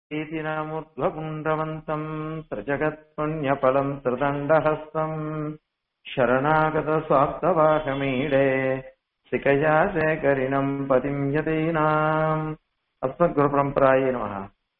इति नमुद्वपुण्ड्रवन्तम् त्रिजगत्पुण्यफलम् त्रिदण्डहस्तम् शरणागतस्वाप्तवाहमीडे शिखया शेखरिणम् पतिम् यतीनाम् அஸ்மத்குருபரம்பராயே நமக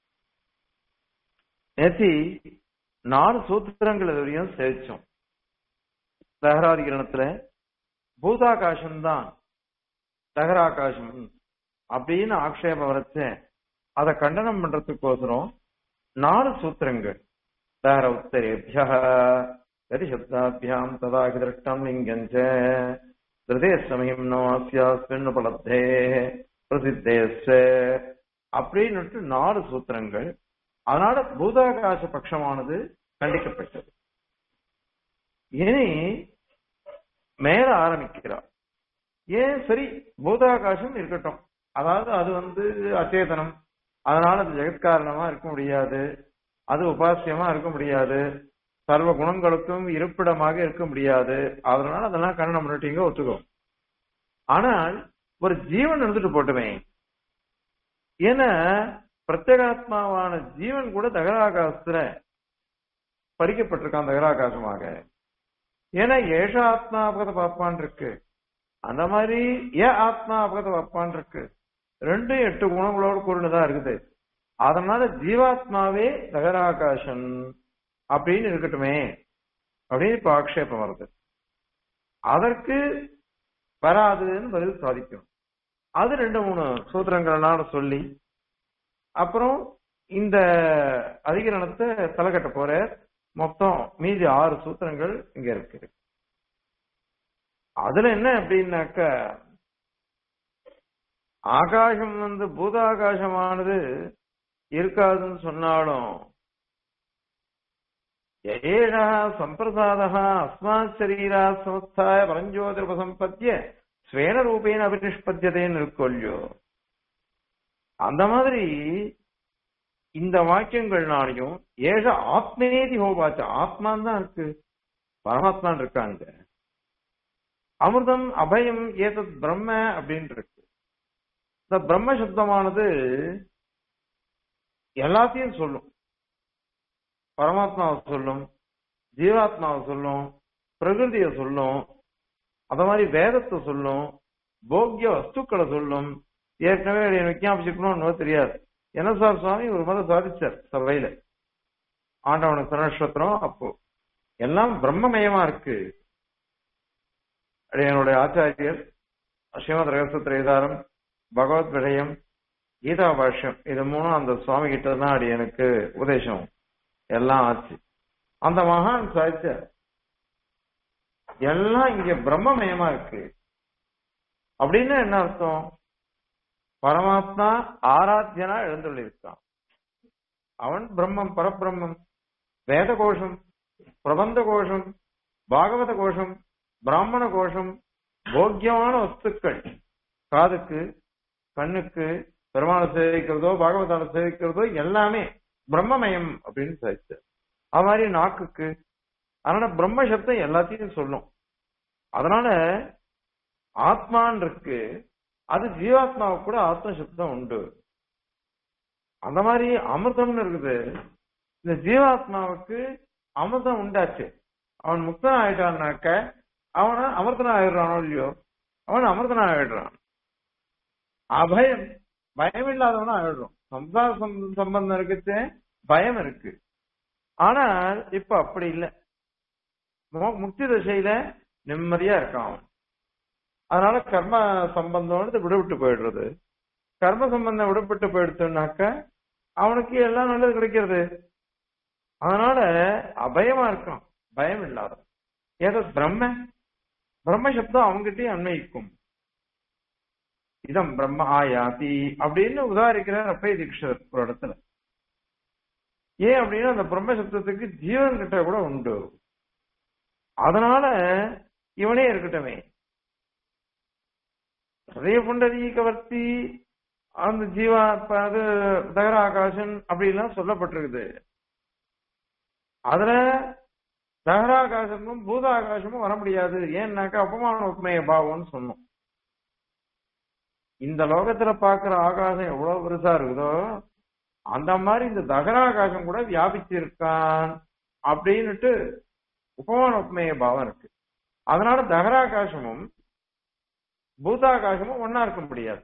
நேத்தி நாலு சூத்திரங்கள் இதுவரையும் சேவிச்சோம் தகராதிகரணத்துல பூதாகாசம் தான் தகராகாசம் அப்படின்னு ஆக்ஷேபம் வரைச்ச அதை கண்டனம் பண்றதுக்கோசரம் நாலு சூத்திரங்கள் தகர உத்தரேபிய கரிசப்தாபியாம் ததாகி திருஷ்டம் லிங்கஞ்ச ஹிருதய சமயம் நோ அஸ்யாஸ்மின் உபலப்தே பிரசித்தேச அப்படின்னுட்டு நாலு சூத்திரங்கள் அதனால பூதாகாச பட்சமானது கண்டிக்கப்பட்டது இனி மேல ஆரம்பிக்கிறார் ஏன் சரி பூதாகாசம் இருக்கட்டும் அதாவது அது வந்து அச்சேதனம் அதனால அது ஜெகத்காரணமா இருக்க முடியாது அது உபாசியமா இருக்க முடியாது சர்வ குணங்களுக்கும் இருப்பிடமாக இருக்க முடியாது அதனால அதெல்லாம் கண்ணனம் பண்ணிட்டீங்க ஒத்துக்கோ ஆனால் ஒரு ஜீவன் இருந்துட்டு போட்டுமே ஏன்னா பிரத்யேகாத்மாவான ஜீவன் கூட தகராகாசத்துல பறிக்கப்பட்டிருக்கான் தகராகாசமாக ஏன்னா ஏஷ ஆத்மா அபகத பாப்பான் இருக்கு அந்த மாதிரி ஏ ஆத்மா அபகத பாப்பான் இருக்கு ரெண்டும் எட்டு குணங்களோட கூறினதா இருக்குது அதனால ஜீவாத்மாவே தகராகாசன் அப்படின்னு இருக்கட்டுமே அப்படின்னு இப்ப ஆக்ஷேபம் வருது அதற்கு வராதுன்னு பதில் சாதிக்கும் அது ரெண்டு மூணு சூத்திரங்கள்னால சொல்லி அப்புறம் இந்த அதிகரணத்தை தலைக்கட்ட போற மொத்தம் மீதி ஆறு சூத்திரங்கள் இங்க இருக்கு அதுல என்ன அப்படின்னாக்க ஆகாசம் வந்து பூதாகாசமானது இருக்காதுன்னு சொன்னாலும் ஏஷா சம்பிரசாதா அஸ்மாத் சரீரா சமஸ்தாய பரஞ்சோதிருபசம்பத்திய ஸ்வேன ரூபேன அபினிஷ்பத்தியதேன்னு இருக்கொல்லியோ அந்த மாதிரி இந்த வாக்கியங்கள்னாலையும் ஏழ ஆத்மனேதி ஹோபாச்ச ஆத்மான் தான் இருக்கு பரமாத்மான் இருக்காங்க அமிர்தம் அபயம் ஏதத் பிரம்ம அப்படின்னு இருக்கு இந்த பிரம்ம சப்தமானது எல்லாத்தையும் சொல்லும் பரமாத்மாவை சொல்லும் ஜீவாத்மாவை சொல்லும் பிரகிருதியை சொல்லும் அத மாதிரி வேதத்தை சொல்லும் போக்கிய வஸ்துக்களை சொல்லும் ஏற்கனவே விஞ்ஞாபிச்சிருக்கணும்னு தெரியாது என்ன சார் சுவாமி ஒரு மதம் சாதிச்சார் சபையில ஆண்டவனுக்கு சரணஸ்வத்திரம் அப்போ எல்லாம் பிரம்மமயமா இருக்கு என்னுடைய ஆச்சாரியர் ஸ்ரீமத் ரகசத்திர ஏதாரம் பகவத் விஷயம் கீதா பாஷ்யம் இது மூணும் அந்த சுவாமி கிட்ட தான் அடி எனக்கு உபதேசம் எல்லாம் ஆச்சு அந்த மகான் சாதிச்சார் எல்லாம் இங்க பிரம்மமயமா இருக்கு அப்படின்னு என்ன அர்த்தம் பரமாத்மா ஆராத்தியனா எழுந்துள்ளிருக்கான் அவன் பிரம்மம் பரபிரம்மம் வேத கோஷம் பிரபந்த கோஷம் பாகவத கோஷம் பிராமண கோஷம் போக்கியமான வஸ்துக்கள் காதுக்கு கண்ணுக்கு பெருமாளை சேவிக்கிறதோ பாகவதால சேவிக்கிறதோ எல்லாமே பிரம்மமயம் அப்படின்னு சாதிச்சு அது மாதிரி நாக்குக்கு அதனால பிரம்ம சப்தம் எல்லாத்தையும் சொல்லும் அதனால ஆத்மான் இருக்கு அது ஜீவாத்மாவுக்கு கூட ஆத்ம சப்தம் உண்டு அந்த மாதிரி அமிர்தம்னு இருக்குது இந்த ஜீவாத்மாவுக்கு அமிர்தம் உண்டாச்சு அவன் முக்தன் ஆயிட்டான்னாக்க அவன அமிர்தனா ஆயிடுறானோ இல்லையோ அவன் அமிர்தனா ஆயிடுறான் அபயம் பயம் இல்லாதவனா ஆயிடுறோம் சம்சார சம்பந்தம் இருக்குச்சு பயம் இருக்கு ஆனால் இப்ப அப்படி இல்லை முக்தி தசையில நிம்மதியா இருக்கான் அவன் அதனால கர்ம சம்பந்தம் விடுபட்டு போயிடுறது கர்ம சம்பந்தம் விடுபட்டு போயிடுச்சுனாக்க அவனுக்கு எல்லாம் நல்லது கிடைக்கிறது அதனால அபயமா இருக்கான் பயம் இல்லாத ஏதோ பிரம்ம பிரம்ம சப்தம் அவங்ககிட்டயும் அன்வயிக்கும் இதம் பிரம்ம ஆயாதி அப்படின்னு உதாரிக்கிறார் அப்பய தீட்சர் ஒரு இடத்துல ஏன் அப்படின்னா அந்த பிரம்ம சப்தத்துக்கு ஜீவன் கிட்ட கூட உண்டு அதனால இவனே இருக்கட்டுமே ஹதய புண்டரீகவர்த்தி அந்த ஜீவா அது தகர ஆகாசன் அப்படிலாம் சொல்லப்பட்டிருக்குது அதுல தகராகாசமும் பூதாகாசமும் வர முடியாது ஏன்னாக்கா அபமான உண்மைய பாவம்னு சொன்னோம் இந்த லோகத்துல பாக்குற ஆகாசம் எவ்வளவு பெருசா இருக்குதோ அந்த மாதிரி இந்த தகராகாசம் கூட வியாபிச்சிருக்கான் அப்படின்னுட்டு உபமான உப்மேய பாவம் இருக்கு அதனால தகராகாசமும் பூதாகாசமும் ஒன்னா இருக்க முடியாது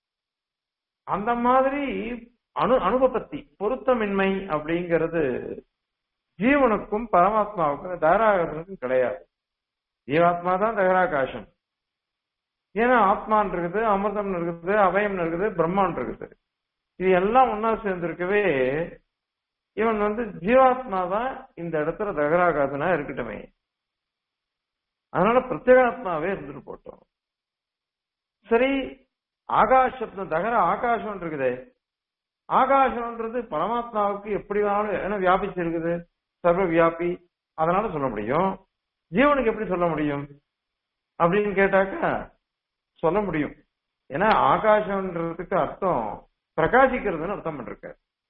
அந்த மாதிரி அனு அனுபபத்தி பொருத்தமின்மை அப்படிங்கிறது ஜீவனுக்கும் பரமாத்மாவுக்கும் தகராகாசனுக்கும் கிடையாது ஜீவாத்மா தான் தகராகாசம் ஏன்னா ஆத்மான் இருக்குது அமிர்தம் இருக்குது அபயம் இருக்குது பிரம்மான் இருக்குது இது எல்லாம் ஒன்னா சேர்ந்திருக்கவே இவன் வந்து ஜீவாத்மா தான் இந்த இடத்துல தகராகாசனா இருக்கட்டுமே அதனால பிரத்யேகாத்மாவே இருந்துட்டு போட்டோம் சரி ஆகாசத்துல தகர ஆகாசம் இருக்குதே ஆகாசம்ன்றது பரமாத்மாவுக்கு எப்படி வேணாலும் என்ன வியாபிச்சிருக்குது சர்வ வியாபி அதனால சொல்ல முடியும் ஜீவனுக்கு எப்படி சொல்ல முடியும் அப்படின்னு கேட்டாக்கா சொல்ல முடியும் ஏன்னா ஆகாசம்ன்றதுக்கு அர்த்தம் பிரகாசிக்கிறதுன்னு அர்த்தம் பண்ணிருக்க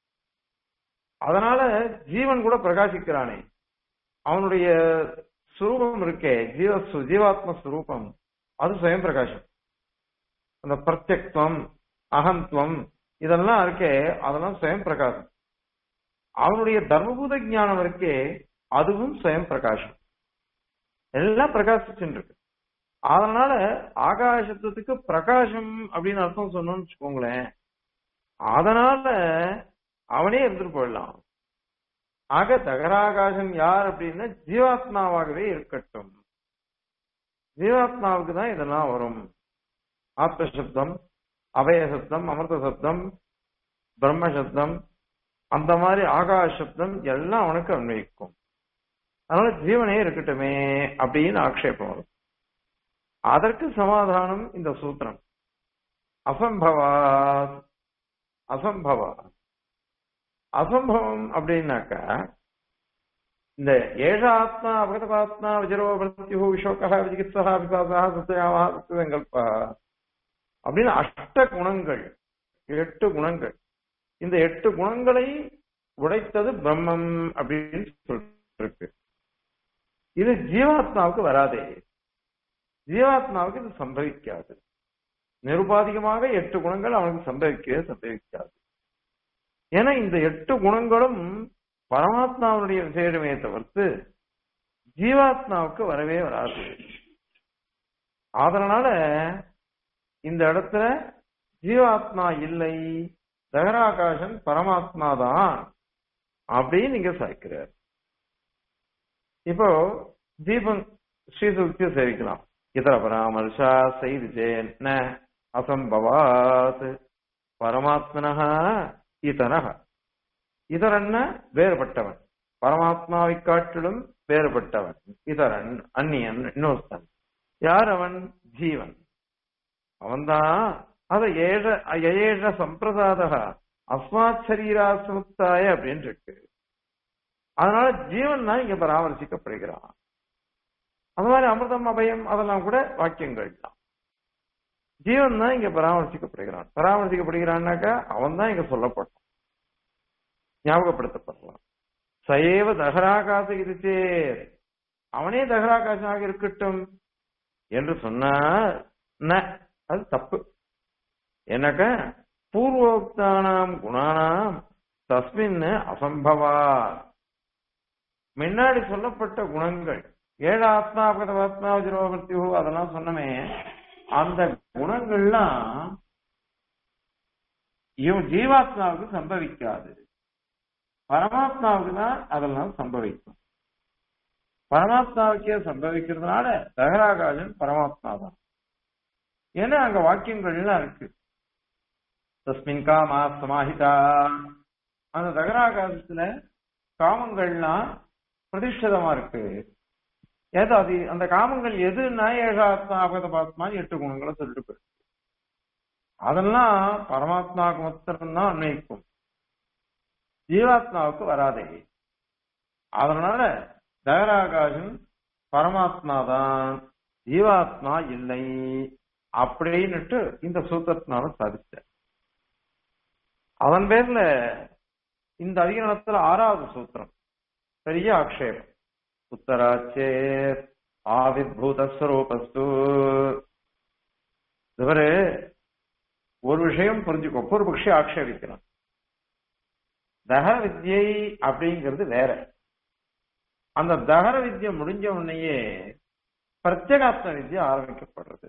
அதனால ஜீவன் கூட பிரகாசிக்கிறானே அவனுடைய சுரூபம் இருக்கே ஜீவ ஜீவாத்ம சுரூபம் அது சுயம் பிரகாசம் அந்த பிரத்யக்துவம் அகந்த்வம் இதெல்லாம் இருக்கே அதெல்லாம் சுயம் பிரகாசம் அவனுடைய தர்மபூத ஞானம் இருக்கே அதுவும் சுயம் பிரகாசம் எல்லாம் பிரகாசிச்சுட்டு இருக்கு அதனால ஆகாசத்துக்கு பிரகாசம் அப்படின்னு அர்த்தம் சொன்னோம்னு வச்சுக்கோங்களேன் அதனால அவனே இருந்துட்டு போயிடலாம் ஆக தகராகாசம் யார் அப்படின்னா ஜீவாத்மாவாகவே இருக்கட்டும் ஜீவாத்மாவுக்கு தான் இதெல்லாம் வரும் ஆத்ம சப்தம் அபய சப்தம் அமிர்த சப்தம் பிரம்ம சப்தம் அந்த மாதிரி ஆகாஷ சப்தம் எல்லாம் அவனுக்கு அன்வயிக்கும் அதனால ஜீவனே இருக்கட்டுமே அப்படின்னு ஆக்ஷேபம் வரும் அதற்கு சமாதானம் இந்த சூத்திரம் அசம்பவா அசம்பவா அசம்பவம் அப்படின்னாக்கா இந்த ஏழ ஆத்மா அபகதாத்மா விஜரோ பிரத்யு விஷோகா விஜிகித்சா விசாசா சத்யாவா சங்கல்பா அப்படின்னு அஷ்ட குணங்கள் எட்டு குணங்கள் இந்த எட்டு குணங்களை உடைத்தது பிரம்மம் அப்படின்னு சொல்லிருக்கு இது ஜீவாத்மாவுக்கு வராதே ஜீவாத்மாவுக்கு இது சம்பவிக்காது நிருபாதிகமாக எட்டு குணங்கள் அவனுக்கு சம்பவிக்கவே சம்பவிக்காது ஏன்னா இந்த எட்டு குணங்களும் பரமாத்மாவுடைய விசேடமே தவிர்த்து ஜீவாத்மாவுக்கு வரவே வராது அதனால இந்த இடத்துல ஜீவாத்மா இல்லை தகராகாசன் பரமாத்மா தான் அப்படின்னு நீங்க சாய்க்கிறார் இப்போ தீபம் ஸ்ரீசுக்தியை சேவிக்கலாம் இதர பராமர்ஷா செய்து ஜெயன்ன அசம்பவாத் பரமாத்மனா இதரக இதரன்ன வேறுபட்டவன் பரமாத்மாவை காட்டிலும் வேறுபட்டவன் இதரன் அந்நியன் இன்னொருத்தன் யார் அவன் ஜீவன் அவன்தான் அத ஏழ ஏழ சம்பிரதாதக அஸ்மாத் சரீரா சமுத்தாய அப்படின்னு இருக்கு அதனால ஜீவன் தான் இங்க பராமரிசிக்கப்படுகிறான் அது மாதிரி அமிர்தம் அபயம் அதெல்லாம் கூட வாக்கியங்கள் தான் ஜீவன் தான் இங்க பராமரிசிக்கப்படுகிறான் பராமரிசிக்கப்படுகிறான்னாக்கா அவன் தான் இங்க சொல்லப்பட்டான் ஞாபகப்படுத்தப்படலாம் சயேவ தகராகாச இது சேர் அவனே தகராகாசனாக இருக்கட்டும் என்று சொன்னார் ந அது தப்பு என்னக்க பூர்வோக்தானாம் குணானாம் தஸ்மின் அசம்பவா முன்னாடி சொல்லப்பட்ட குணங்கள் ஏழு ஆத்மா பகவாத்மா வஜ்ரோபர்த்தியோ அதெல்லாம் சொன்னமே அந்த குணங்கள்லாம் இவன் ஜீவாத்மாவுக்கு சம்பவிக்காது பரமாத்மாவுக்கு தான் அதெல்லாம் சம்பவிக்கும் பரமாத்மாவுக்கே சம்பவிக்கிறதுனால தகராகாஜன் பரமாத்மா தான் ஏன்னா அங்க வாக்கியங்கள்லாம் இருக்கு தஸ்மின் காமா சமாஹிதா அந்த தகராகாசத்துல காமங்கள்லாம் பிரதிஷ்டிதமா இருக்கு ஏதோ அது அந்த காமங்கள் எதுன்னா ஏகாத்மா அபகதபாத்மா எட்டு குணங்களை சொல்லிட்டு போயிருக்கு அதெல்லாம் பரமாத்மாவுக்கு மாத்திரம்தான் அன்வயிக்கும் ஜீவாத்மாவுக்கு வராதே அதனால தகராகாசன் பரமாத்மா தான் ஜீவாத்மா இல்லை அப்படின்னுட்டு இந்த சூத்திரத்தினால சாதிச்ச அதன் பேர்ல இந்த அதிகரணத்துல ஆறாவது சூத்திரம் பெரிய ஆக்ஷேபம் உத்தராச்சே ஆவிர்பூதஸ்வரூபஸ்து இவரு ஒரு விஷயம் புரிஞ்சுக்கோ பூர்வபக்ஷி ஆக்ஷேபிக்கிறான் தகர வித்யை அப்படிங்கிறது வேற அந்த தகர வித்யை முடிஞ்ச உடனேயே பிரத்யேகாத்ம வித்யை ஆரம்பிக்கப்படுறது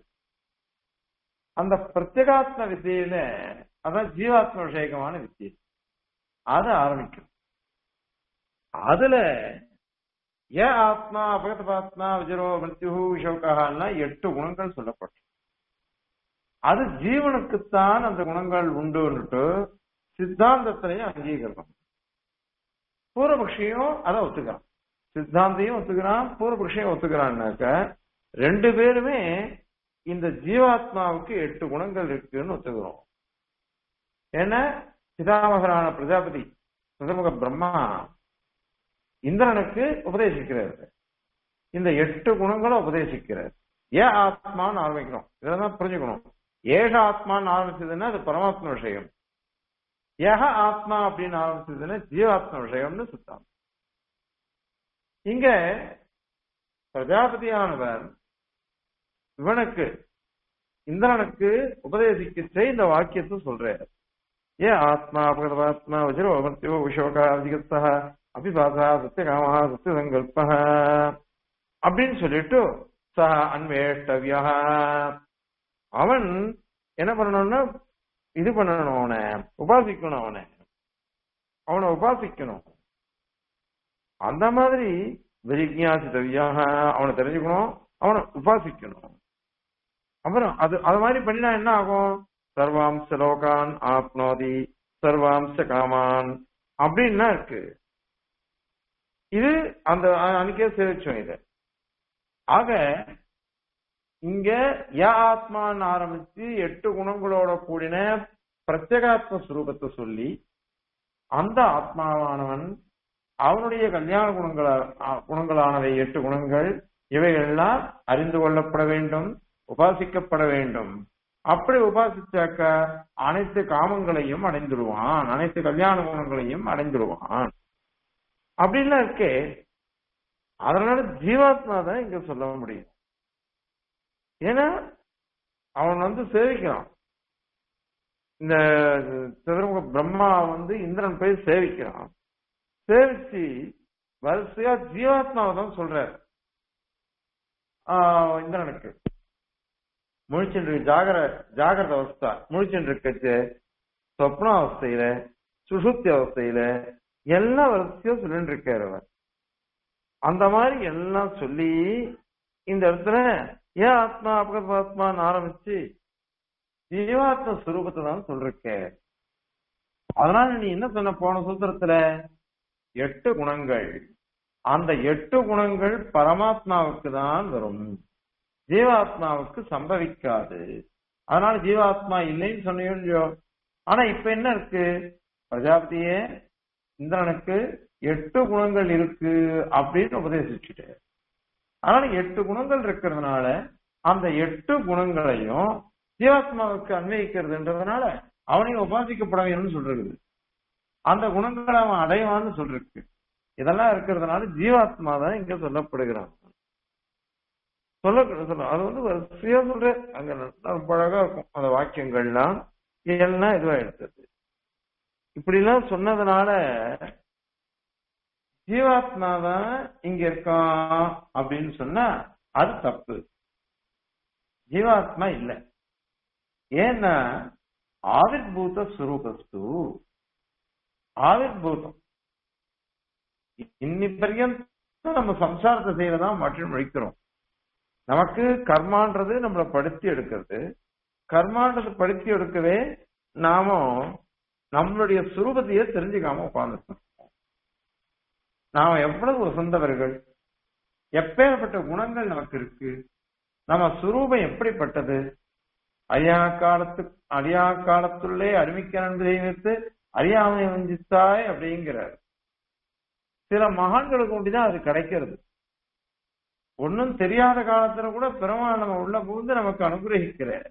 அந்த பிரத்யேகாத்ம வித்தியில அதான் ஜீவாத்ம விஷயகமான வித்தியை அது ஆரம்பிக்கும் அதுல ஏ ஆத்மா அபகதபாத்மா விஜரோ மிருத்யு விஷோகான்னா எட்டு குணங்கள் சொல்லப்பட்டு அது ஜீவனுக்குத்தான் அந்த குணங்கள் உண்டுன்னுட்டு சித்தாந்தத்திலையும் அங்கீகரிக்கும் பூர்வபக்ஷியும் அதை ஒத்துக்கிறான் சித்தாந்தியும் ஒத்துக்கிறான் பூர்வபக்ஷியும் ஒத்துக்கிறான்னாக்க ரெண்டு பேருமே இந்த ஜீவாத்மாவுக்கு எட்டு குணங்கள் இருக்குன்னு ஒத்துக்கிறோம் ஏன்னா பிதாமகரான பிரஜாபதி பிரதமுக பிரம்மா இந்திரனுக்கு உபதேசிக்கிறார் இந்த எட்டு குணங்களும் உபதேசிக்கிறார் ஏன் ஆத்மான்னு ஆரம்பிக்கணும் இதெல்லாம் புரிஞ்சுக்கணும் ஏக ஆத்மான்னு ஆரம்பிச்சதுன்னா அது பரமாத்ம விஷயம் ஏக ஆத்மா அப்படின்னு ஆரம்பிச்சதுன்னா ஜீவாத்ம விஷயம்னு சுத்தம் இங்க பிரஜாபதியானவர் இவனுக்கு இந்திரனுக்கு உபதேசிக்கிச்சே இந்த வாக்கியத்தை சொல்றார் ஏ ஆத்மா அபகதாத்மா வஜ்ரோ அமர்த்தியோ விஷோகா அதிகத்தா அபிபாசா சத்தியகாமா சத்திய சங்கல்ப அப்படின்னு சொல்லிட்டு சஹ அன்வேஷ்டவியா அவன் என்ன பண்ணணும்னா இது பண்ணணும் அவனை உபாசிக்கணும் அவனை அவனை உபாசிக்கணும் அந்த மாதிரி விரிஜாசித்தவியாக அவனை தெரிஞ்சுக்கணும் அவனை உபாசிக்கணும் அப்புறம் அது அது மாதிரி பண்ணினா என்ன ஆகும் சர்வாம்ச லோகான் ஆப்னோதி சர்வாம்ச காமான் அப்படின்னா இருக்கு இது அந்த அன்னைக்கே சேவிச்சோம் இது ஆக இங்க யா ஆத்மான்னு ஆரம்பிச்சு எட்டு குணங்களோட கூடின பிரத்யேகாத்ம சுரூபத்தை சொல்லி அந்த ஆத்மாவானவன் அவனுடைய கல்யாண குணங்கள குணங்களானவை எட்டு குணங்கள் இவைகள்லாம் அறிந்து கொள்ளப்பட வேண்டும் உபாசிக்கப்பட வேண்டும் அப்படி உபாசிச்சாக்க அனைத்து காமங்களையும் அடைந்துடுவான் அனைத்து கல்யாண குணங்களையும் அடைந்துடுவான் அப்படின்லாம் இருக்கே அதனால ஜீவாத்மா தான் இங்க சொல்ல முடியும் ஏன்னா அவன் வந்து சேவிக்கிறான் இந்த சதுரமுக பிரம்மா வந்து இந்திரன் போய் சேவிக்கிறான் சேவிச்சு வரிசையா ஜீவாத்மாவை தான் சொல்றார் இந்திரனுக்கு முழிச்சுட்டு ஜாகர ஜாகிரத அவஸ்தா முழிச்சுட்டு இருக்கச்சு சொப்ன அவஸ்தையில சுசுப்தி அவஸ்தையில எல்லாம் வரிசையா சொல்லிட்டு இருக்காரு அவர் அந்த மாதிரி எல்லாம் சொல்லி இந்த இடத்துல ஏன் ஆத்மா அபகத்மாத்மான்னு ஆரம்பிச்சு ஜீவாத்ம சுரூபத்தை தான் சொல்றிருக்க அதனால நீ என்ன சொன்ன போன சூத்திரத்துல எட்டு குணங்கள் அந்த எட்டு குணங்கள் பரமாத்மாவுக்கு தான் வரும் ஜீவாத்மாவுக்கு சம்பவிக்காது அதனால ஜீவாத்மா இல்லைன்னு சொன்னியோ ஆனா இப்ப என்ன இருக்கு பிரஜாபதியே இந்திரனுக்கு எட்டு குணங்கள் இருக்கு அப்படின்னு உபதேசிச்சுட்டு அதனால எட்டு குணங்கள் இருக்கிறதுனால அந்த எட்டு குணங்களையும் ஜீவாத்மாவுக்கு அன்வயிக்கிறதுன்றதுனால அவனையும் உபாசிக்கப்பட வேணும்னு சொல்றது அந்த குணங்களை அவன் அடைவான்னு சொல்றதுக்கு இதெல்லாம் இருக்கிறதுனால ஜீவாத்மா தான் இங்க சொல்லப்படுகிறான் சொல்ல சொல்ல அது வந்து வரிசையா சொல்ற அங்க ரொம்ப அழகா இருக்கும் அந்த வாக்கியங்கள்லாம் எல்லாம் இதுவா எடுத்தது இப்படி எல்லாம் சொன்னதுனால ஜீவாத்மா தான் இங்க இருக்கான் அப்படின்னு சொன்னா அது தப்பு ஜீவாத்மா இல்ல ஏன்னா ஆவிர்பூத சுரூபஸ்து ஆவிர்பூதம் இன்னி பர்யந்தம் நம்ம சம்சாரத்தை செய்யறதான் மற்றும் முழிக்கிறோம் நமக்கு கர்மான்றது நம்மளை படுத்தி எடுக்கிறது கர்மான்றது படுத்தி எடுக்கவே நாம நம்மளுடைய சுரூபத்தையே தெரிஞ்சுக்காம உட்கார்ந்துருக்கோம் நாம எவ்வளவு உசந்தவர்கள் எப்பேற்பட்ட குணங்கள் நமக்கு இருக்கு நம்ம சுரூபம் எப்படிப்பட்டது அரியா காலத்து அரியா காலத்துள்ளே அறிவிக்க நன்கு தெய்வத்து அறியாமை வஞ்சித்தாய் அப்படிங்கிறார் சில மகான்களுக்கு ஒண்டிதான் அது கிடைக்கிறது ஒன்னும் தெரியாத காலத்துல கூட பெருமாள் நம்ம உள்ள புகுந்து நமக்கு அனுகிரகிக்கிறார்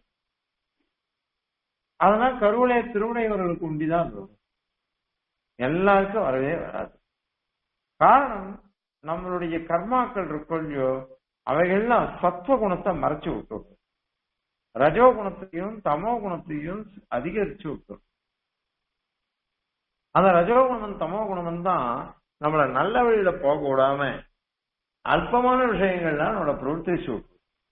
அதனால் கருவளைய திருவுடையவர்களுக்கு உண்டிதான் வரும் எல்லாருக்கும் வரவே வராது காரணம் நம்மளுடைய கர்மாக்கள் இருக்கொள்ளியோ அவைகள்லாம் சத்துவ குணத்தை மறைச்சு விட்டுரும் ரஜோ குணத்தையும் தமோ குணத்தையும் அதிகரிச்சு விட்டுரும் அந்த ரஜோகுணமும் தமோ குணமும் தான் நம்மள நல்ல வழியில போக விடாம அல்பமான விஷயங்கள்லாம் நம்மளை பிரவர்த்திச்சு விட்டு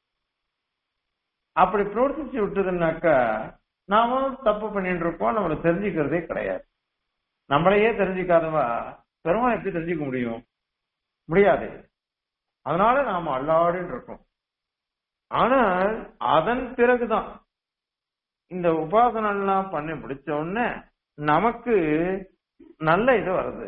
அப்படி பிரவர்த்திச்சு விட்டதுன்னாக்கா நாமும் தப்பு பண்ணிட்டு இருக்கோம் நம்மள தெரிஞ்சுக்கிறதே கிடையாது நம்மளையே தெரிஞ்சுக்காதவா பெருமாள் எப்படி தெரிஞ்சுக்க முடியும் முடியாது அதனால நாம அல்லாடின்னு இருக்கோம் ஆனால் அதன் பிறகுதான் இந்த உபாசனெல்லாம் பண்ணி முடிச்ச உடனே நமக்கு நல்ல இது வருது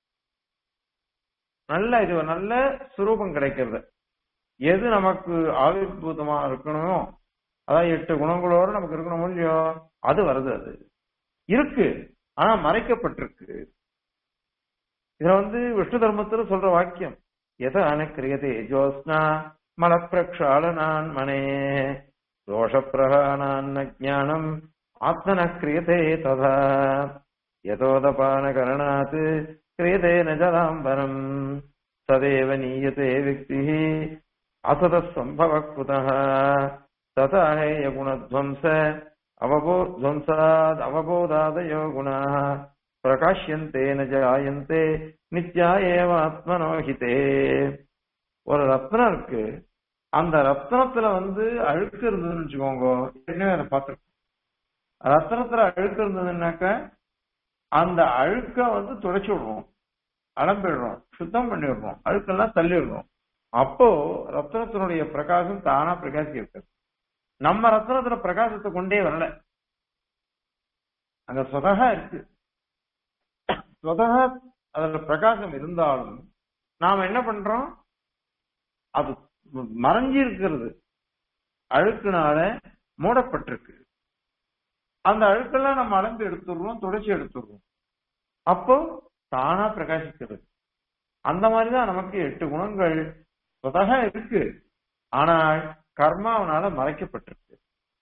நல்ல இது நல்ல சுரூபம் கிடைக்கிறது எது நமக்கு ஆவிர்பூதமா இருக்கணுமோ அதாவது எட்டு குணங்களோட நமக்கு இருக்கணும் இல்லையோ அது வருது அது இருக்கு ஆனா மறைக்கப்பட்டிருக்கு இதுல வந்து விஷ்ணு தர்மத்துல சொல்ற வாக்கியம் எத அனக்கிரியதே ஜோஸ்னா மலப்பிரக்ஷாலனான் மனே தோஷப்பிரகானான் ஜானம் ஆத்மன கிரியதே ததா யதோதபான கரணாத் கிரியதே ந ஜலாம்பரம் ததேவ நீயதே விக்தி அசத சம்பவ குதः ததா ஹேய குணத்வம்ச அவபோ த்வம்சாத் அவபோதாதயோ குணாः பிரகாஷ்யந்தே ந ஜாயந்தே நித்யா ஏவ ஆத்மனோஹிதே ஒரு ரத்னம் இருக்கு அந்த ரத்னத்துல வந்து அழுக்கு இருந்ததுன்னு வச்சுக்கோங்க ஏற்கனவே அதை பார்த்துருக்கோம் ரத்னத்துல அழுக்கு இருந்ததுன்னாக்க அந்த அழுக்க வந்து துடைச்சு விடுறோம் அலம்பிடுறோம் சுத்தம் பண்ணி விடுறோம் அழுக்கெல்லாம் தள்ளி விடுறோம் அப்போ ரத்னத்தினுடைய பிரகாசம் தானா பிரகாசி இருக்கு நம்ம ரத்னத்துல பிரகாசத்தை கொண்டே வரல அங்க சொதகா இருக்கு சொதகா அதுல பிரகாசம் இருந்தாலும் நாம என்ன பண்றோம் அது மறைஞ்சி இருக்கிறது அழுக்குனால மூடப்பட்டிருக்கு அந்த அழுக்கெல்லாம் நம்ம அளந்து எடுத்துடுறோம் துடைச்சி எடுத்துடுறோம் அப்போ தானா பிரகாசிக்கிறது அந்த மாதிரிதான் நமக்கு எட்டு குணங்கள் சொதகா இருக்கு ஆனால் கர்மாவனால மறைக்கப்பட்டிருக்கு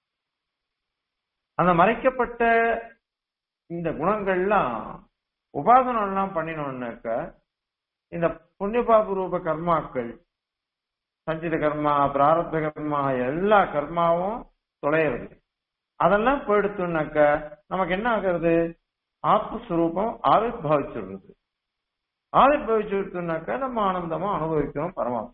அந்த மறைக்கப்பட்ட இந்த குணங்கள்லாம் உபாசனம் எல்லாம் பண்ணினோம்னாக்க இந்த புண்ணியபாபு ரூப கர்மாக்கள் சஞ்சித கர்மா பிராரப்த கர்மா எல்லா கர்மாவும் தொலைகிறது அதெல்லாம் போயிடுத்துனாக்க நமக்கு என்ன ஆகுறது ஆத்மஸ்வரூபம் ஆவிர்வாவிச்சிடுறது ஆவிர்வாவிச்சுனாக்க நம்ம ஆனந்தமா அனுபவிக்கிறோம் பரமாத்மா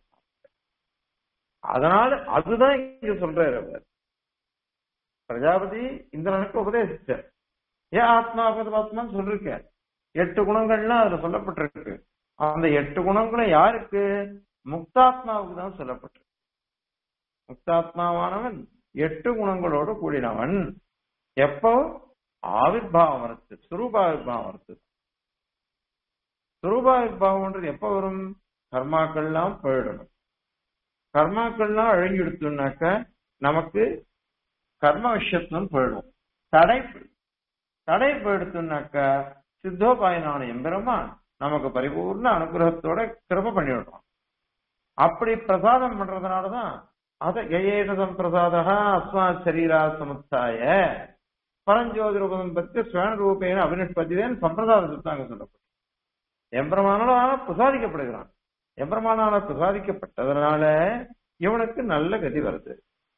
அதனால அதுதான் இங்க சொல்றாரு அவர் பிரஜாபதி இந்திரனுக்கு உபதேசிச்சார் ஏன் ஆத்மா பரமாத்மான்னு சொல்லிருக்க எட்டு குணங்கள்லாம் அதுல சொல்லப்பட்டிருக்கு அந்த எட்டு குணங்களும் யாருக்கு முக்தாத்மாவுக்கு தான் சொல்லப்பட்டிருக்கு முக்தாத்மாவானவன் எட்டு குணங்களோடு கூடினவன் எப்போ ஆவிர்வாவம் வருது சுரூபாவிர்வாவம் வருது சுரூபாவிர்வாவம்ன்றது எப்ப வரும் கர்மாக்கள்லாம் போயிடணும் கர்மாக்கள்லாம் அழங்கிடுத்துனாக்க நமக்கு கர்ம விஷயத்தும் போயிடும் தடை தடை போயிடுத்துனாக்க சித்தோபாயனான எம்பெருமான் நமக்கு பரிபூர்ண அனுகிரகத்தோட கிருப பண்ணிவிடுறான் அப்படி பிரசாதம் பண்றதுனாலதான் அத கயேஷம் பிரசாதா அஸ்மா சரீரா சமுத்தாய பரஞ்சோதி ரூபம் பற்றி சுவன ரூபேன அபினிஷ்பதிதேன் சம்பிரதாயத்தை அங்க சொல்லப்படும் எம்பிரமானால பிரசாதிக்கப்படுகிறான் எம்பிரமானால பிரசாதிக்கப்பட்டதுனால இவனுக்கு நல்ல கதி வருது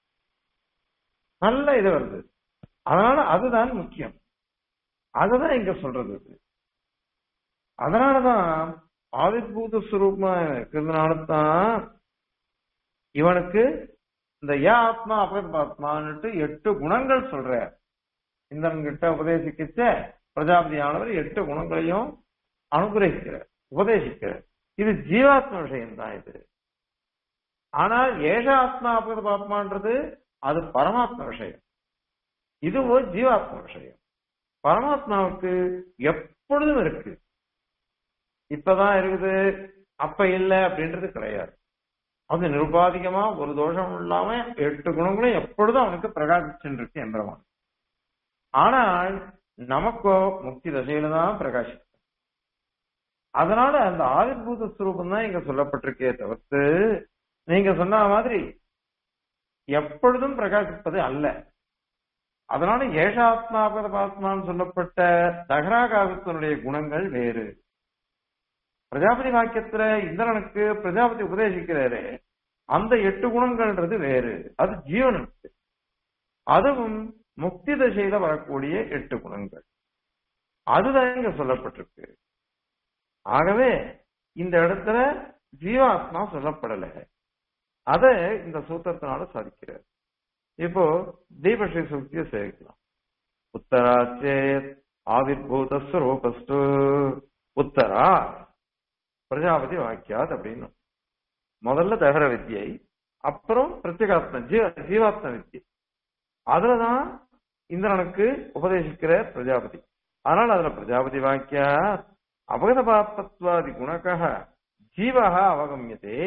நல்ல இது வருது அதனால அதுதான் முக்கியம் அதுதான் இங்க சொல்றது அதனாலதான் ஆதிபூத சுரூபமா இருக்கிறதுனால தான் இவனுக்கு இந்த ஏ ஆத்மா அபகத்மான்னுட்டு எட்டு குணங்கள் சொல்ற இந்திரன் கிட்ட உபதேசிக்கிச்ச பிரஜாபதியானவர் எட்டு குணங்களையும் அனுகிரகிக்கிறார் உபதேசிக்கிறார் இது ஜீவாத்ம விஷயம் தான் இது ஆனால் ஏஷ ஆத்மா அபகத பாப்மான்றது அது பரமாத்ம விஷயம் இது ஒரு ஜீவாத்ம விஷயம் பரமாத்மாவுக்கு எப்பொழுதும் இருக்கு இப்பதான் இருக்குது அப்ப இல்லை அப்படின்றது கிடையாது அது நிருபாதிகமா ஒரு தோஷம் இல்லாம எட்டு குணங்களும் எப்பொழுதும் அவனுக்கு பிரகாசிச்சுருக்கு எம்பெருமான் ஆனால் நமக்கோ முக்தி தசையில தான் பிரகாசிக்கும் அதனால அந்த ஆதிர்பூத ஸ்வரூபம் தான் இங்க சொல்லப்பட்டிருக்கே தவிர்த்து நீங்க சொன்ன மாதிரி எப்பொழுதும் பிரகாசிப்பது அல்ல அதனால ஏஷாத்மாபத பாத்மான்னு சொல்லப்பட்ட தகராகாசத்தினுடைய குணங்கள் வேறு பிரஜாபதி வாக்கியத்துல இந்திரனுக்கு பிரஜாபதி உபதேசிக்கிறாரு அந்த எட்டு குணங்கள்ன்றது வேறு அது ஜீவனுக்கு அதுவும் முக்தி தசையில வரக்கூடிய எட்டு குணங்கள் அதுதான் இங்க சொல்லப்பட்டிருக்கு ஆகவே இந்த இடத்துல ஜீவாத்மா சொல்லப்படல அத இந்த சூத்திரத்தினால சாதிக்கிறார் இப்போ தீபஸ்ரீ சுக்தியை சேவிக்கலாம் உத்தராச்சே ஆவிர்பூத ஸ்வரூபஸ்து உத்தரா பிரஜாபதி வாக்கியாத் அப்படின்னு முதல்ல தகர வித்தியை அப்புறம் பிரத்யேகாத்ம ஜீவ ஜீவாத்ம வித்தியை அதுலதான் இந்திரனுக்கு உபதேசிக்கிற பிரஜாபதி அதனால அதுல பிரஜாபதி வாக்கியா அபகத பாப்பத்வாதி குணக ஜீவகா அவகமியதே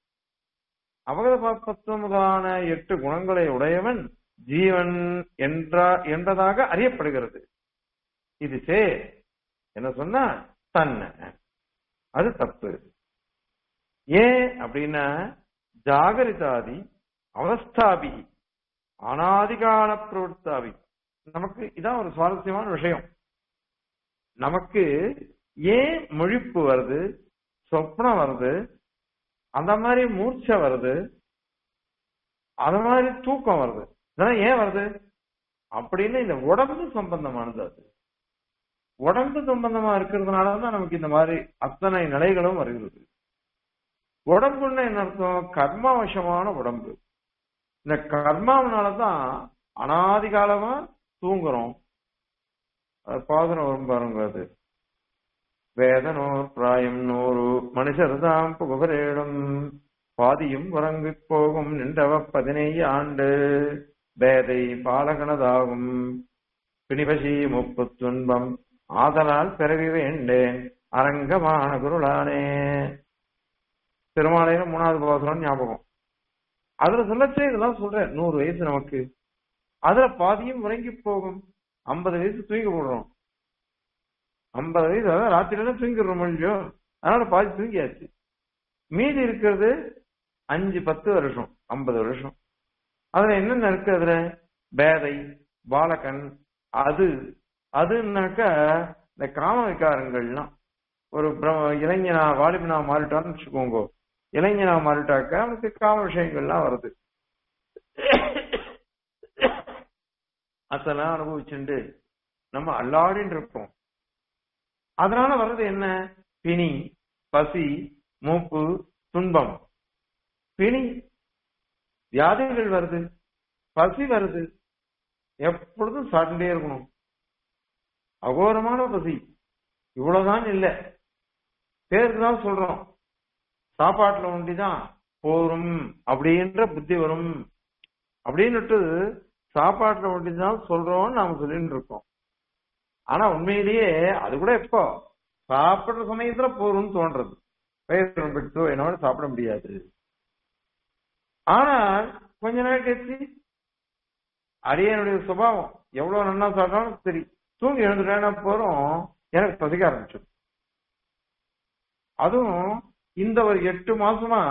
அபகத பாப்பத்துவம் முதலான எட்டு குணங்களை உடையவன் ஜீவன் என்றா என்றதாக அறியப்படுகிறது இது சே என்ன சொன்னா தன்னை அது தப்பு ஏன் அப்படின்னா ஜாகரிதாதி அவஸ்தாபி அனாதிகால பிரவர்த்தாவி நமக்கு இதான் ஒரு சுவாரஸ்யமான விஷயம் நமக்கு ஏன் முழிப்பு வருது சொப்னம் வருது அந்த மாதிரி மூர்ச்சை வருது அந்த மாதிரி தூக்கம் வருது இதெல்லாம் ஏன் வருது அப்படின்னு இந்த உடம்பு சம்பந்தமானது அது உடம்பு சம்பந்தமா இருக்கிறதுனால தான் நமக்கு இந்த மாதிரி அத்தனை நிலைகளும் வருகிறது உடம்புன்னா என்ன அர்த்தம் கர்மவசமான உடம்பு இந்த கர்மாவனாலதான் அனாதி காலமா தூங்குறோம் அது பாதனம் வரும் பாருங்க அது வேதனோர் பிராயம் நூறு மனுஷர் தாம் புகழேடும் பாதியும் உறங்கி போகும் நின்றவ பதினேழு ஆண்டு பேதை பாலகனதாகும் பிணிபசி முப்பு துன்பம் ஆதலால் பிறவி வேண்டேன் அரங்கமான குருளானே திருமாலையில மூணாவது பாசுரம் ஞாபகம் அதுல சொல்லச்சே இதெல்லாம் சொல்றேன் நூறு வயசு நமக்கு அதுல பாதியும் உறங்கி போகும் ஐம்பது வயசு தூங்கி போடுறோம் ஐம்பது வயசு அதான் ராத்திரில தூங்கிடுறோம் இல்லையோ அதனால பாதி தூங்கியாச்சு மீதி இருக்கிறது அஞ்சு பத்து வருஷம் ஐம்பது வருஷம் அதுல என்னென்ன இருக்கு அதுல பேதை பாலகன் அது அதுன்னாக்கா இந்த காம விகாரங்கள்லாம் ஒரு பிர- இளைஞனா வாலிபனா மாறிட்டான்னு வச்சுக்கோங்க இளைஞனா மாறிட்டாக்க அவனுக்கு காம விஷயங்கள்லாம் வருது அதெல்லாம் அனுபவிச்சுண்டு நம்ம அல்லாடின்னு இருக்கோம் அதனால வர்றது என்ன பிணி பசி மூப்பு துன்பம் பிணி வியாதிகள் வருது பசி வருது எப்பொழுதும் சாப்பிட்டுட்டே இருக்கணும் அகோரமான பசி இவ்வளவுதான் இல்ல பேருக்கு தான் சொல்றோம் சாப்பாட்டுல ஒண்டிதான் போரும் அப்படின்ற புத்தி வரும் அப்படின்னுட்டு சாப்பாட்டுல ஒண்டிதான் சொல்றோம்னு நாம சொல்லிட்டு இருக்கோம் ஆனா உண்மையிலேயே அது கூட எப்போ சாப்பிடுற சமயத்துல போரும்னு தோன்றது வயிறு ரொம்பிடுத்தோ என்னோட சாப்பிட முடியாது ஆனா கொஞ்ச நாள் கழிச்சு அடியனுடைய சுபாவம் எவ்வளவு நன்னா சாப்பிட்டாலும் சரி தூங்கி எழுந்துட்டேன்னா போறோம் எனக்கு பசிக்க ஆரம்பிச்சிடும் அதுவும் இந்த ஒரு எட்டு மாசமா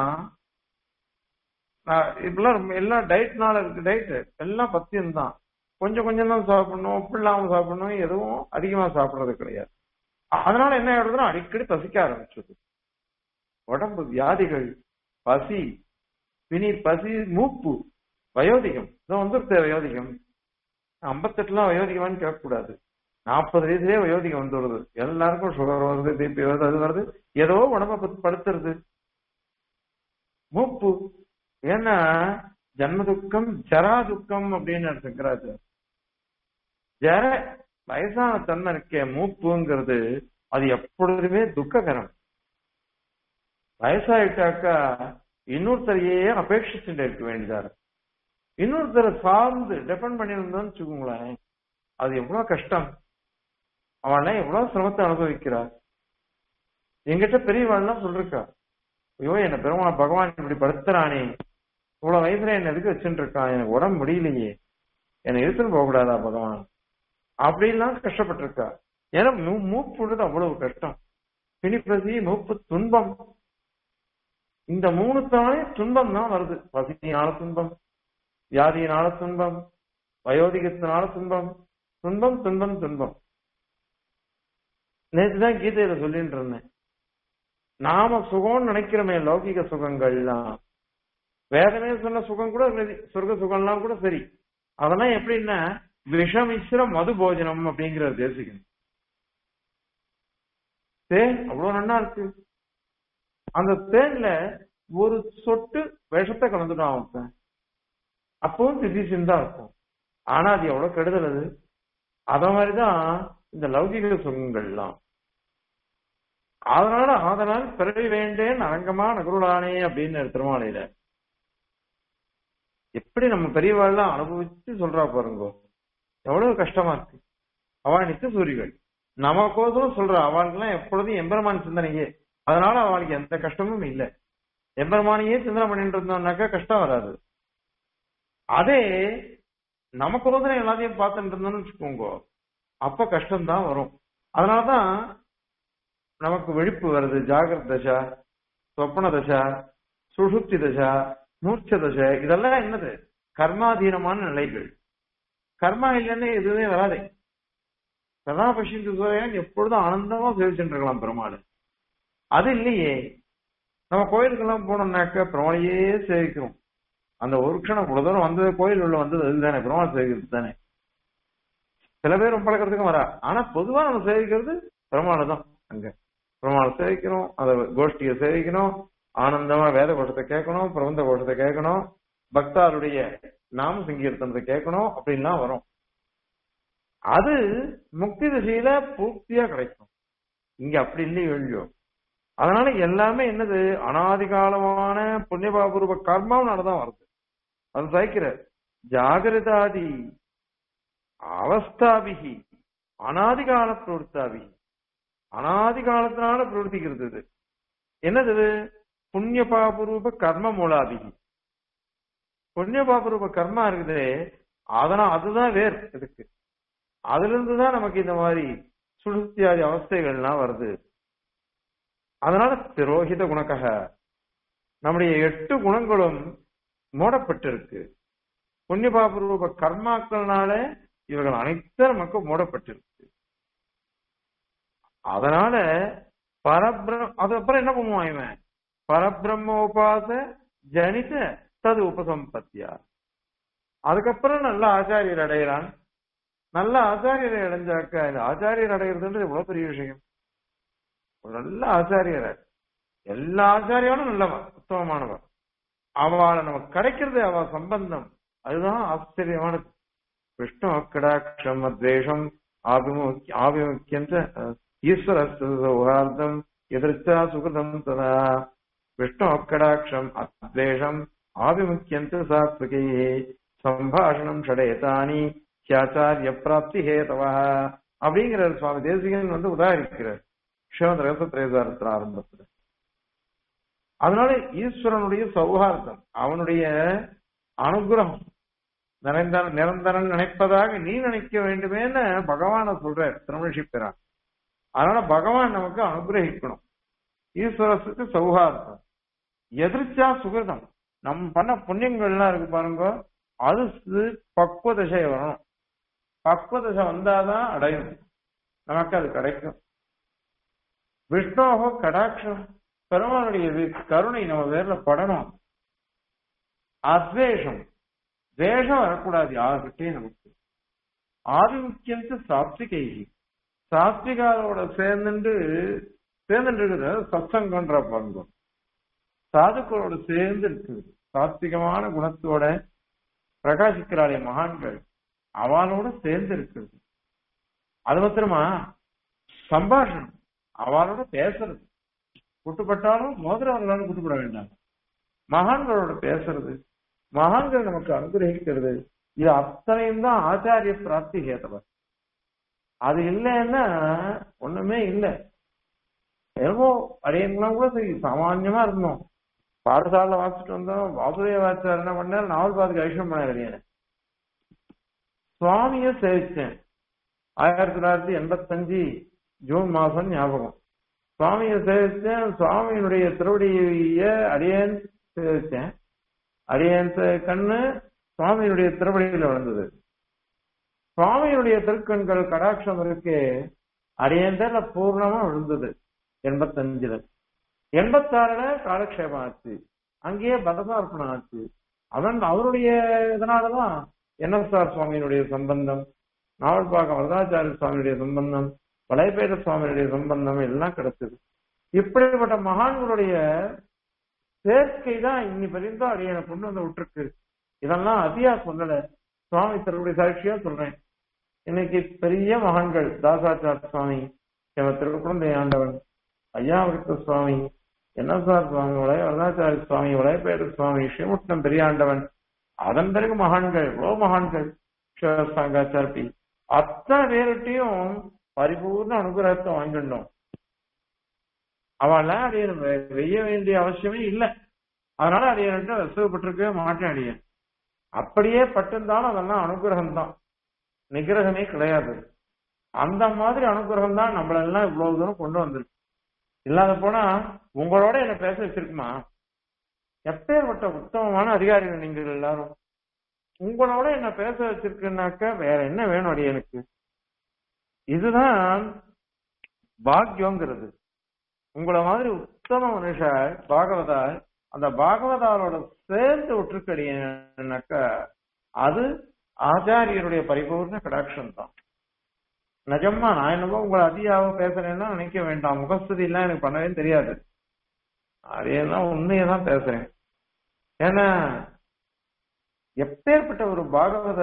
நான் இப்பெல்லாம் ரொம்ப- எல்லாம் டயட்னால இருக்கு டயட் எல்லாம் பத்தியம் தான் கொஞ்சம் கொஞ்சம் தான் சாப்பிடணும் உப்பு இல்லாம சாப்பிடணும் எதுவும் அதிகமா சாப்பிடுறது கிடையாது அதனால என்ன ஆயிடுதுன்னா அடிக்கடி பசிக்க ஆரம்பிச்சது உடம்பு வியாதிகள் பசி பிணி பசி மூப்பு வயோதிகம் இதான் வந்துருது வயோதிகம் ஐம்பத்தெட்டுலாம் வயோதிகமான்னு கேட்கக்கூடாது நாற்பது வயசுலயே வயோதிகம் வந்துடுது எல்லாருக்கும் சுகர் வருது பிபி வருது அது வருது ஏதோ உடம்ப பத்து படுத்துறது மூப்பு ஏன்னா ஜன்ம துக்கம் ஜரா துக்கம் அப்படின்னு எடுத்துக்கிறாரு ஜர வயசான தன்மை இருக்கே மூப்புங்கிறது அது எப்பொழுதுமே துக்ககரம் வயசாயிட்டாக்கா இன்னொருத்தரையே அபேட்சிச்சுட்டு இருக்க வேண்டியதா இன்னொருத்தரை சார்ந்து டிபெண்ட் பண்ணியிருந்தோம்னு வச்சுக்கோங்களேன் அது எவ்வளவு கஷ்டம் அவனை எவ்வளவு சிரமத்தை அனுபவிக்கிறா எங்கிட்ட பெரியவாள்லாம் சொல்லிருக்கா ஐயோ என்ன பெருமா பகவான் இப்படி படுத்துறானே இவ்வளவு வயசுல என்ன எதுக்கு வச்சுட்டு இருக்கான் எனக்கு உடம்பு முடியலையே என்னை இழுத்துன்னு போக கூடாதா பகவான் அப்படிலாம் கஷ்டப்பட்டிருக்கா ஏன்னா மூ- மூப்புன்றது அவ்வளவு கஷ்டம் பிணிப்பசி மூப்பு துன்பம் இந்த மூணுத்தானே துன்பம் தான் வருது பசியினால துன்பம் வியாதியினால துன்பம் வயோதிகத்தினால துன்பம் துன்பம் துன்பம் துன்பம் நேற்றுதான் கீதையில சொல்லிட்டு இருந்தேன் நாம சுகம்னு நினைக்கிறோமே லௌகிக சுகங்கள்லாம் வேதனை சொன்ன சுகம் கூட சரி, சொர்க்க சுகம்லாம் கூட சரி அதெல்லாம் எப்படின்னா விஷமிஸ்ர மது போஜனம் அப்படிங்கிறது தேசிகன் தேன் அவ்வளவு நன்னா இருக்கு அந்த தேன்ல ஒரு சொட்டு விஷத்தை கலந்துட்டான் அவன் அப்பவும் திடீர்னு தான் இருக்கும் ஆனா அது எவ்வளவு கெடுதல் அது அத மாதிரிதான் இந்த லௌகிக சுகங்கள்லாம் அதனால ஆதலால் பிறவி வேண்டேன் அரங்கமா நகருளானே அப்படின்னு திருமாலையில எப்படி நம்ம பெரியவாள்லாம் அனுபவிச்சு சொல்றா பாருங்க எவ்வளவு கஷ்டமா இருக்கு அவள் நித்திய சூரிகள் நமக்கோசரம் சொல்ற அவளுக்கெல்லாம் எப்பொழுதும் எம்பெருமான் சிந்தனையே அதனால அவளுக்கு எந்த கஷ்டமும் இல்லை எம்பெருமானையே சிந்தனை பண்ணிட்டு இருந்தோம்னாக்கா கஷ்டம் வராது அதே நமக்கோசரம் எல்லாத்தையும் பார்த்துட்டு இருந்தோம்னு வச்சுக்கோங்க அப்ப கஷ்டம் தான் வரும் அதனாலதான் நமக்கு விழிப்பு வருது ஜாகிரத தசா சொப்பன தசா சுஷுப்தி தசா மூர்ச்ச தசை இதெல்லாம் என்னது கர்மாதீனமான நிலைகள் கர்மா இல்லைன்னு எதுவுமே வராதே சதா பசிந்து சூரியன் எப்பொழுதும் ஆனந்தமா சேவிச்சுட்டு இருக்கலாம் பெருமாள் அது இல்லையே நம்ம கோயிலுக்கெல்லாம் போனோம்னாக்க பெருமாளையே சேவிக்கிறோம் அந்த ஒரு க்ஷணம் இவ்வளவு தூரம் வந்தது கோயில் உள்ள வந்தது அதுதானே பெருமாள் சேவிக்கிறது தானே சில பேர் ரொம்ப பழக்கிறதுக்கும் வரா ஆனா பொதுவா நம்ம சேவிக்கிறது பெருமாளை தான் அங்க பெருமாளை சேவிக்கணும் அந்த கோஷ்டியை சேவிக்கணும் ஆனந்தமா வேத கோஷத்தை கேட்கணும் பிரபந்த கோஷத்தை கேட்கணும் பக்தாருடைய நாம சங்கீர்த்தனத்தை கேட்கணும் அப்படின்லாம் வரும் அது முக்தி திசையில பூர்த்தியா கிடைக்கும் இங்க அப்படி இல்லையோ இல்லையோ அதனால எல்லாமே என்னது அனாதிகாலமான புண்ணியபாபூர்வ கர்மாவனாலதான் வருது அது சைக்கிற ஜாகிரதாதி அவஸ்தாபிகி அனாதிகால பிரவருத்தாபிகி அனாதி காலத்தினால பிரவர்த்திக்கிறது இது என்னது இது புண்ணிய பாபரூப கர்ம மூலாபிகி புண்ணிய பாபரூப கர்மா இருக்குது அதனால் அதுதான் வேர் இதுக்கு அதுல இருந்துதான் நமக்கு இந்த மாதிரி சுழுத்தியாதி அவஸ்தைகள்லாம் வருது அதனால திரோகித குணக்கக நம்முடைய எட்டு குணங்களும் மூடப்பட்டிருக்கு புண்ணிய பாபரூப கர்மாக்கள்னால இவர்கள் அனைத்தும் நமக்கு மூடப்பட்டிருக்கு அதனால பரபிரம் அதுக்கப்புறம் என்ன பண்ணுவான் இவன் பரபிரம்மோபாச ஜனித தது உபசம்பத்தியா அதுக்கப்புறம் நல்ல ஆச்சாரியர் அடையிறான் நல்ல ஆச்சாரியரை அடைஞ்சாக்க இந்த ஆச்சாரியர் அடைகிறதுன்றது எவ்வளவு பெரிய விஷயம் ஒரு நல்ல ஆச்சாரியர் எல்லா ஆச்சாரியாலும் நல்லவன் உத்தமமானவன் அவளை நமக்கு கிடைக்கிறது அவ சம்பந்தம் அதுதான் ஆச்சரியமானது விஷ்ணு கடாட்சம் அத்வேஷம் ஆபிமுக்கிய ஆபிமுக்கியம் ஈஸ்வர சௌஹார்தம் எதிர்த்தா சுகிருதம் ததா விஷ்ணு கடாட்சம் அத்வேஷம் ஆபிமுக்கியம் சாத்விகை சம்பாஷணம் ஷடேதானி ஹியாச்சாரிய பிராப்தி ஹேதவா அப்படிங்கிறார் சுவாமி தேசிகன் வந்து உதாரிக்கிறார் ஸ்ரீமத் ரகசத்திரேசாரத்தில் ஆரம்பத்தில் அதனால ஈஸ்வரனுடைய சௌஹார்தம் அவனுடைய அனுகிரகம் நிரந்தர நிரந்தரன் நினைப்பதாக நீ நினைக்க வேண்டுமேன்னு பகவான சொல்ற திருமணிஷிப்பிறான் அதனால பகவான் நமக்கு அனுகிரகிக்கணும் ஈஸ்வரத்துக்கு சௌஹார்தம் எதிர்ச்சா சுகிருதம் நம்ம பண்ண புண்ணியங்கள்லாம் இருக்கு பாருங்க அது பக்குவ திசை வரணும் பக்குவ திசை வந்தாதான் அடையும் நமக்கு அது கிடைக்கும் விஷ்ணோகோ கடாட்சம் பெருமானுடைய கருணை நம்ம பேர்ல படணும் அத்வேஷம் வேஷம் வரக்கூடாது யாருக்கிட்டே நமக்கு ஆதிமுக்கியம் சாத்விகை சாத்விகாரோட சேர்ந்துட்டு சேர்ந்துட்டு இருக்குது சத்சங்கன்ற பங்கம் சாதுக்களோட சேர்ந்து இருக்குது சாத்விகமான குணத்தோட பிரகாசிக்கிறாளே மகான்கள் அவளோட சேர்ந்து இருக்குது அது மாத்திரமா சம்பாஷணம் அவளோட பேசுறது குட்டுப்பட்டாலும் மோதிரவர்களாலும் குட்டுப்பட வேண்டாம் மகான்களோட பேசுறது மகான்கள் நமக்கு அனுகிரகிக்கிறது இது அத்தனையும் தான் ஆச்சாரிய பிராப்தி கேட்டவர் அது இல்லைன்னா ஒண்ணுமே இல்லை ஏதோ அடையங்களாம் கூட சரி சாமான்யமா இருந்தோம் பாடசாலை வாசிச்சுட்டு வந்தோம் வாசுதேவ வாச்சார் என்ன பண்ணார் நாவல் பாதுக்கு ஐஷம் பண்ணாரு என்ன சுவாமிய சேவிச்சேன் ஆயிரத்தி தொள்ளாயிரத்தி எண்பத்தஞ்சு ஜூன் மாசம் ஞாபகம் சுவாமியை சேவிச்சேன் சுவாமியினுடைய திருவடிய அடியேன் சேவிச்சேன் அடியேன் கண்ணு சுவாமியினுடைய திருவடியில விழுந்தது சுவாமியினுடைய திருக்கண்கள் கடாட்சம் இருக்கு அடியேந்தல பூர்ணமா விழுந்தது எண்பத்தஞ்சுல எண்பத்தாறுல காலக்ஷேபம் ஆச்சு அங்கேயே பரதார்ப்பணம் ஆச்சு அவன் அவருடைய இதனாலதான் என்எஸ்ஆர் சுவாமியினுடைய சம்பந்தம் நாவல்பாக்கம் வரதாச்சாரிய சுவாமியுடைய சம்பந்தம் வளைபேர சுவாமியுடைய சம்பந்தம் எல்லாம் கிடைச்சது இப்படிப்பட்ட மகான்களுடைய சேர்க்கை தான் இன்னி பரிந்தும் அடியனை கொண்டு வந்து விட்டுருக்கு இதெல்லாம் அதியா சொல்லல சுவாமி தன்னுடைய சாட்சியா சொல்றேன் இன்னைக்கு பெரிய மகான்கள் தாசாச்சார சுவாமி எம திருக்குழந்தை ஆண்டவன் ஐயாவிருத்த சுவாமி என்னசார் சுவாமி உடைய வரதாச்சாரி சுவாமி உடையபேரு சுவாமி ஸ்ரீமுஷ்ணம் பெரியாண்டவன் அதன் பிறகு மகான்கள் எவ்வளவு மகான்கள் சிவசாங்காச்சார்பி அத்தனை பேர்கிட்டையும் பரிபூர்ண அனுகிரகத்தை வாங்கிடணும் அவெல்லாம் அடியன் வெய்ய வேண்டிய அவசியமே இல்லை அதனால அடியன்ட்டு ரசவப்பட்டிருக்கவே மாட்டேன் அடியன் அப்படியே பட்டிருந்தாலும் அதெல்லாம் அனுகிரகம் தான் நிகிரகமே கிடையாது அந்த மாதிரி அனுகிரகம் தான் நம்மளெல்லாம் இவ்வளவு தூரம் கொண்டு வந்திருக்கு இல்லாத போனா உங்களோட என்ன பேச வச்சிருக்குமா எப்பேற்பட்ட உத்தமமான அதிகாரிகள் நீங்கள் எல்லாரும் உங்களோட என்ன பேச வச்சிருக்குனாக்க வேற என்ன வேணும் அடி எனக்கு இதுதான் பாக்யங்கிறது உங்களை மாதிரி உத்தம மனுஷர் பாகவதார் அந்த பாகவதாரோட சேர்ந்து விட்டுருக்கடினாக்க அது ஆச்சாரியருடைய பரிபூர்ண கடாட்சம் தான் நிஜமா நான் என்னமோ உங்களை அதிகாக பேசுறேன்னா நினைக்க வேண்டாம் முகஸ்துதி எல்லாம் எனக்கு பண்ணவே தெரியாது அதையெல்லாம் உண்மையை தான் பேசுறேன் ஏன்னா எப்பேற்பட்ட ஒரு பாகவத